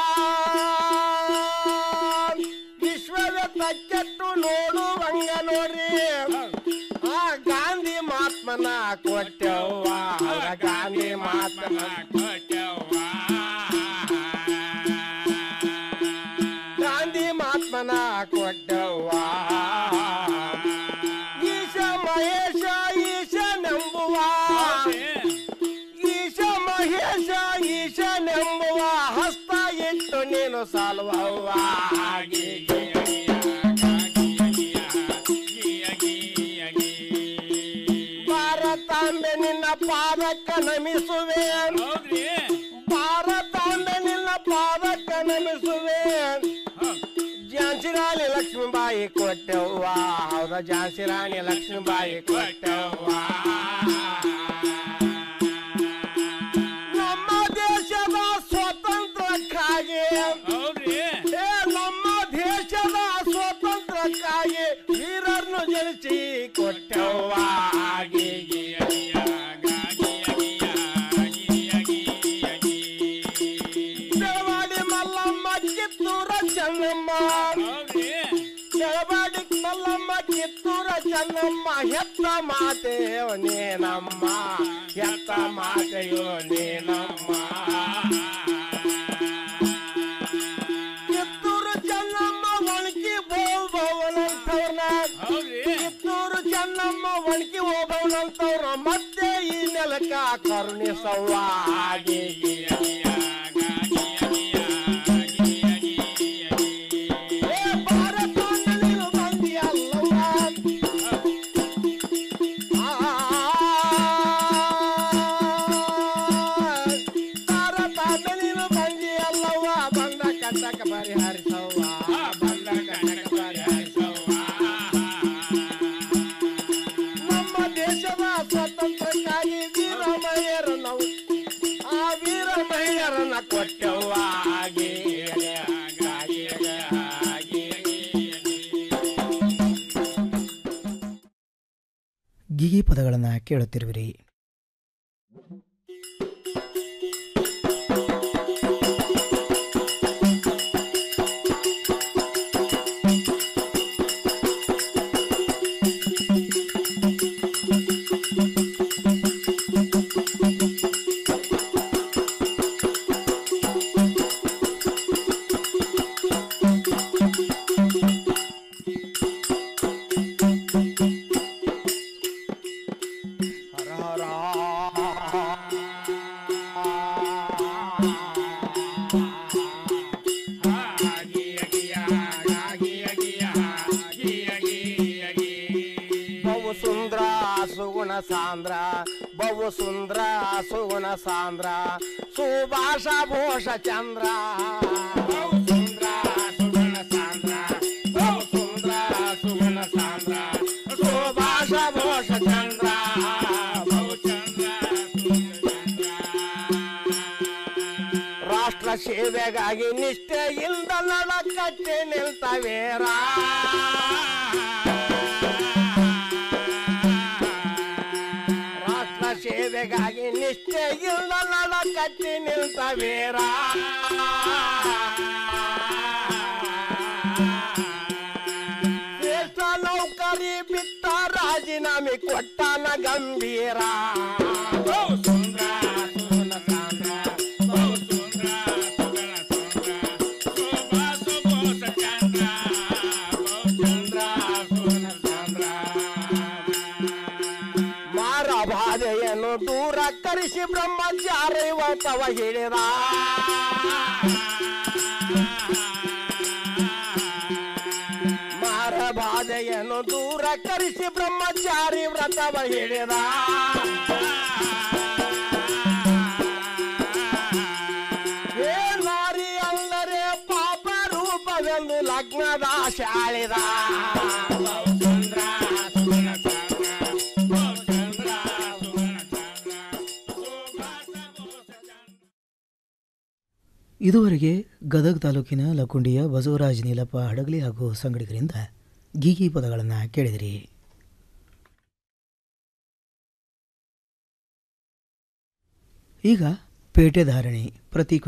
ವಿಶ್ವದ ಕೆಟ್ಟು ನೋಡು ಹಂಗ ನೋಡ್ರಿ ಆ ಗಾಂಧಿ ಮಹಾತ್ಮನ ಕೊಟ್ಟವ್ವ ಅವ್ರ ಗಾಂಧಿ ಮಹಾತ್ಮನ ಗಾಂಧಿ ಮಹಾತ್ಮನ ಕೊಟ್ಟವ್ವ ಈಶ ಮಹೇಶ ಈಶ ನಂಬುವ ಈಶ ಮಹೇಶ ಈಶ ನಂಬುವ ಹಸ್ತ ಇಟ್ಟು ನೀನು ಸಾಲ್ವವ್ವ ಭಾರತಾಂಬೆ ನಿನ್ನ ಪಾದಕ್ಕ ನಮಿಸುವೆ ಭಾರತಾಂಬೆ ನಿನ್ನ ಪಾದಕ್ಕ ನಮಿಸುವೆ ಝಾನ್ಸಿ ರಾಣಿ ಲಕ್ಷ್ಮೀಬಾಯಿ ಕೊಟ್ಟವ್ವ ಹೌದ ಝಾನ್ಸಿ ರಾಣಿ ಲಕ್ಷ್ಮೀಬಾಯಿ ಕೊಟ್ಟವ್ವ ನಮ್ಮ ದೇಶದ ಸ್ವಾತಂತ್ರ್ಯಕ್ಕಾಗಿ ಏ ನಮ್ಮ ದೇಶದ ಸ್ವಾತಂತ್ರ್ಯಕ್ಕಾಗಿ ವೀರರ್ನು ಜನಿಸಿ ಕೊಟ್ಟವ್ವ ಬೆಳವಾಡಿ ಮಲ್ಲಮ್ಮ ಕಿತ್ತೂರ ಚೆನ್ನಮ್ಮ ಬೆಳವಾಡಿ ಮಲ್ಲಮ್ಮ ಕಿತ್ತೂರ ಚೆನ್ನಮ್ಮ ಹೆತ್ತ ಮಾತೆಯೋ ನೇನಮ್ಮ ಹೆತ್ತ ಮಾತೆಯೋ ನೇನಮ್ಮ ಕಿತ್ತೂರು ಚೆನ್ನಮ್ಮ ಒಣಗಿ ಹೋಗ್ಬವನಂತವ್ರನ್ನ ಕಿತ್ತೂರು ಚೆನ್ನಮ್ಮ ಒಣಗಿ ಹೋಗ್ಬವನಂತವ್ರ ಮತ್ತೆ ಈ ನೆಲಕ್ಕ ಕರುಣಿಸವ್ವ ಏ ಭಾರತ ನೀನು ಬಂದಿಯಲ್ಲವ್ವ ಭಾರತ ನೀನು ಬಂದಿಯಲ್ಲವ್ವ ಬಂದ ಕಟ್ಟಕ ಪರಿಹರಿಸವ್ವ ಬಂದ ಕಟ್ಟಕ ಪರಿಹರಿಸವ್ವ ನಮ್ಮ ದೇಶದ ಸ್ವಾತಂತ್ರ್ಯಕ್ಕಾಗಿ ವೀರ ಮಹಿಳೆಯರು ನಾವು ಆ ವೀರ ಮಹಿಳೆಯರನ್ನ ಕೊಟ್ಟವ್ವ ಹಾಗೆ ಹಾಗೆ ಹಾಗೆ ಗಿಗಿ ಪದಗಳನ್ನು ಕೇಳುತ್ತಿರುವಿರಿ ಬಹು ಸುಂದ್ರ ಸುಗುಣ ಸಾಂದ್ರ ಬಹು ಸುಂದ್ರ ಸುಗುಣ ಸಾಂದ್ರ ಸುಭಾಷ ಭೂಷ ಚಂದ್ರ ಬಹು ಸುಂದ್ರ ಸುಗುಣ ಸಾಂದ್ರ ಬಹು ಸುಂದ್ರ ಸುಗುಣ ಸಾಂದ್ರ ಸುಭಾಷ ಭೂಷ ಚಂದ್ರ ಬಹು ಚಂದ್ರ ರಾಷ್ಟ್ರ ಸೇವೆಗಾಗಿ ನಿಷ್ಠೆಯಿಂದ ನಡಕಟ್ಟೆ ನಿಲ್ತವೇರ ರಾಷ್ಟ್ರ ಸೇವೆಗಾಗಿ ನಿಷ್ಠೆಯಿಂದ ನಡಕಟ್ಟಿ ನಿಲ್ತವೇರ ಶ್ರೇಷ್ಠ ನೌಕರಿ ಬಿಟ್ಟ ರಾಜೀನಾಮೆ ಕೊಟ್ಟಾನ ಗಂಭೀರ ಬಹು ಸುಂದ್ರ ಸುಗುಣ ಸಾಂದ್ರ ಬಹು ಸುಂದ್ರ ಸುಗುಣ ಸಾಂದ್ರ ಸುಭಾಷ ಭೂಷ ಚಂದ್ರ ಬಹು ಚಂದ್ರ ಸುಗುಣ ಸಾಂದ್ರ ಮಾರ ಬಾಧೆಯ ಕರೆಸಿ ಬ್ರಹ್ಮಚಾರಿ ವ್ರತವ ಹೇಳಿದ ಮಾರಬಾಧೆಯನ್ನು ದೂರ ಕರೆಸಿ ಬ್ರಹ್ಮಚಾರಿ ವ್ರತವ ಹೇಳಿದ ಹೇ ನಾರಿ ಅಲ್ಲರೆ ಪಾಪ ರೂಪವೆಂದು ಲಗ್ನದ ಶಾಳಿದ ಇದುವರೆಗೆ ಗದಗ ತಾಲೂಕಿನ ಲಕುಂಡಿಯ ಬಸವರಾಜ ನೀಲಪ್ಪ ಹಡಗಲಿ ಹಾಗೂ ಸಂಗಡಿಗರಿಂದ ಗೀಗಿ ಪದಗಳನ್ನು ಕೇಳಿದಿರಿ ಈಗ ಪೇಟೆ ಧಾರಣೆ ಪ್ರತಿ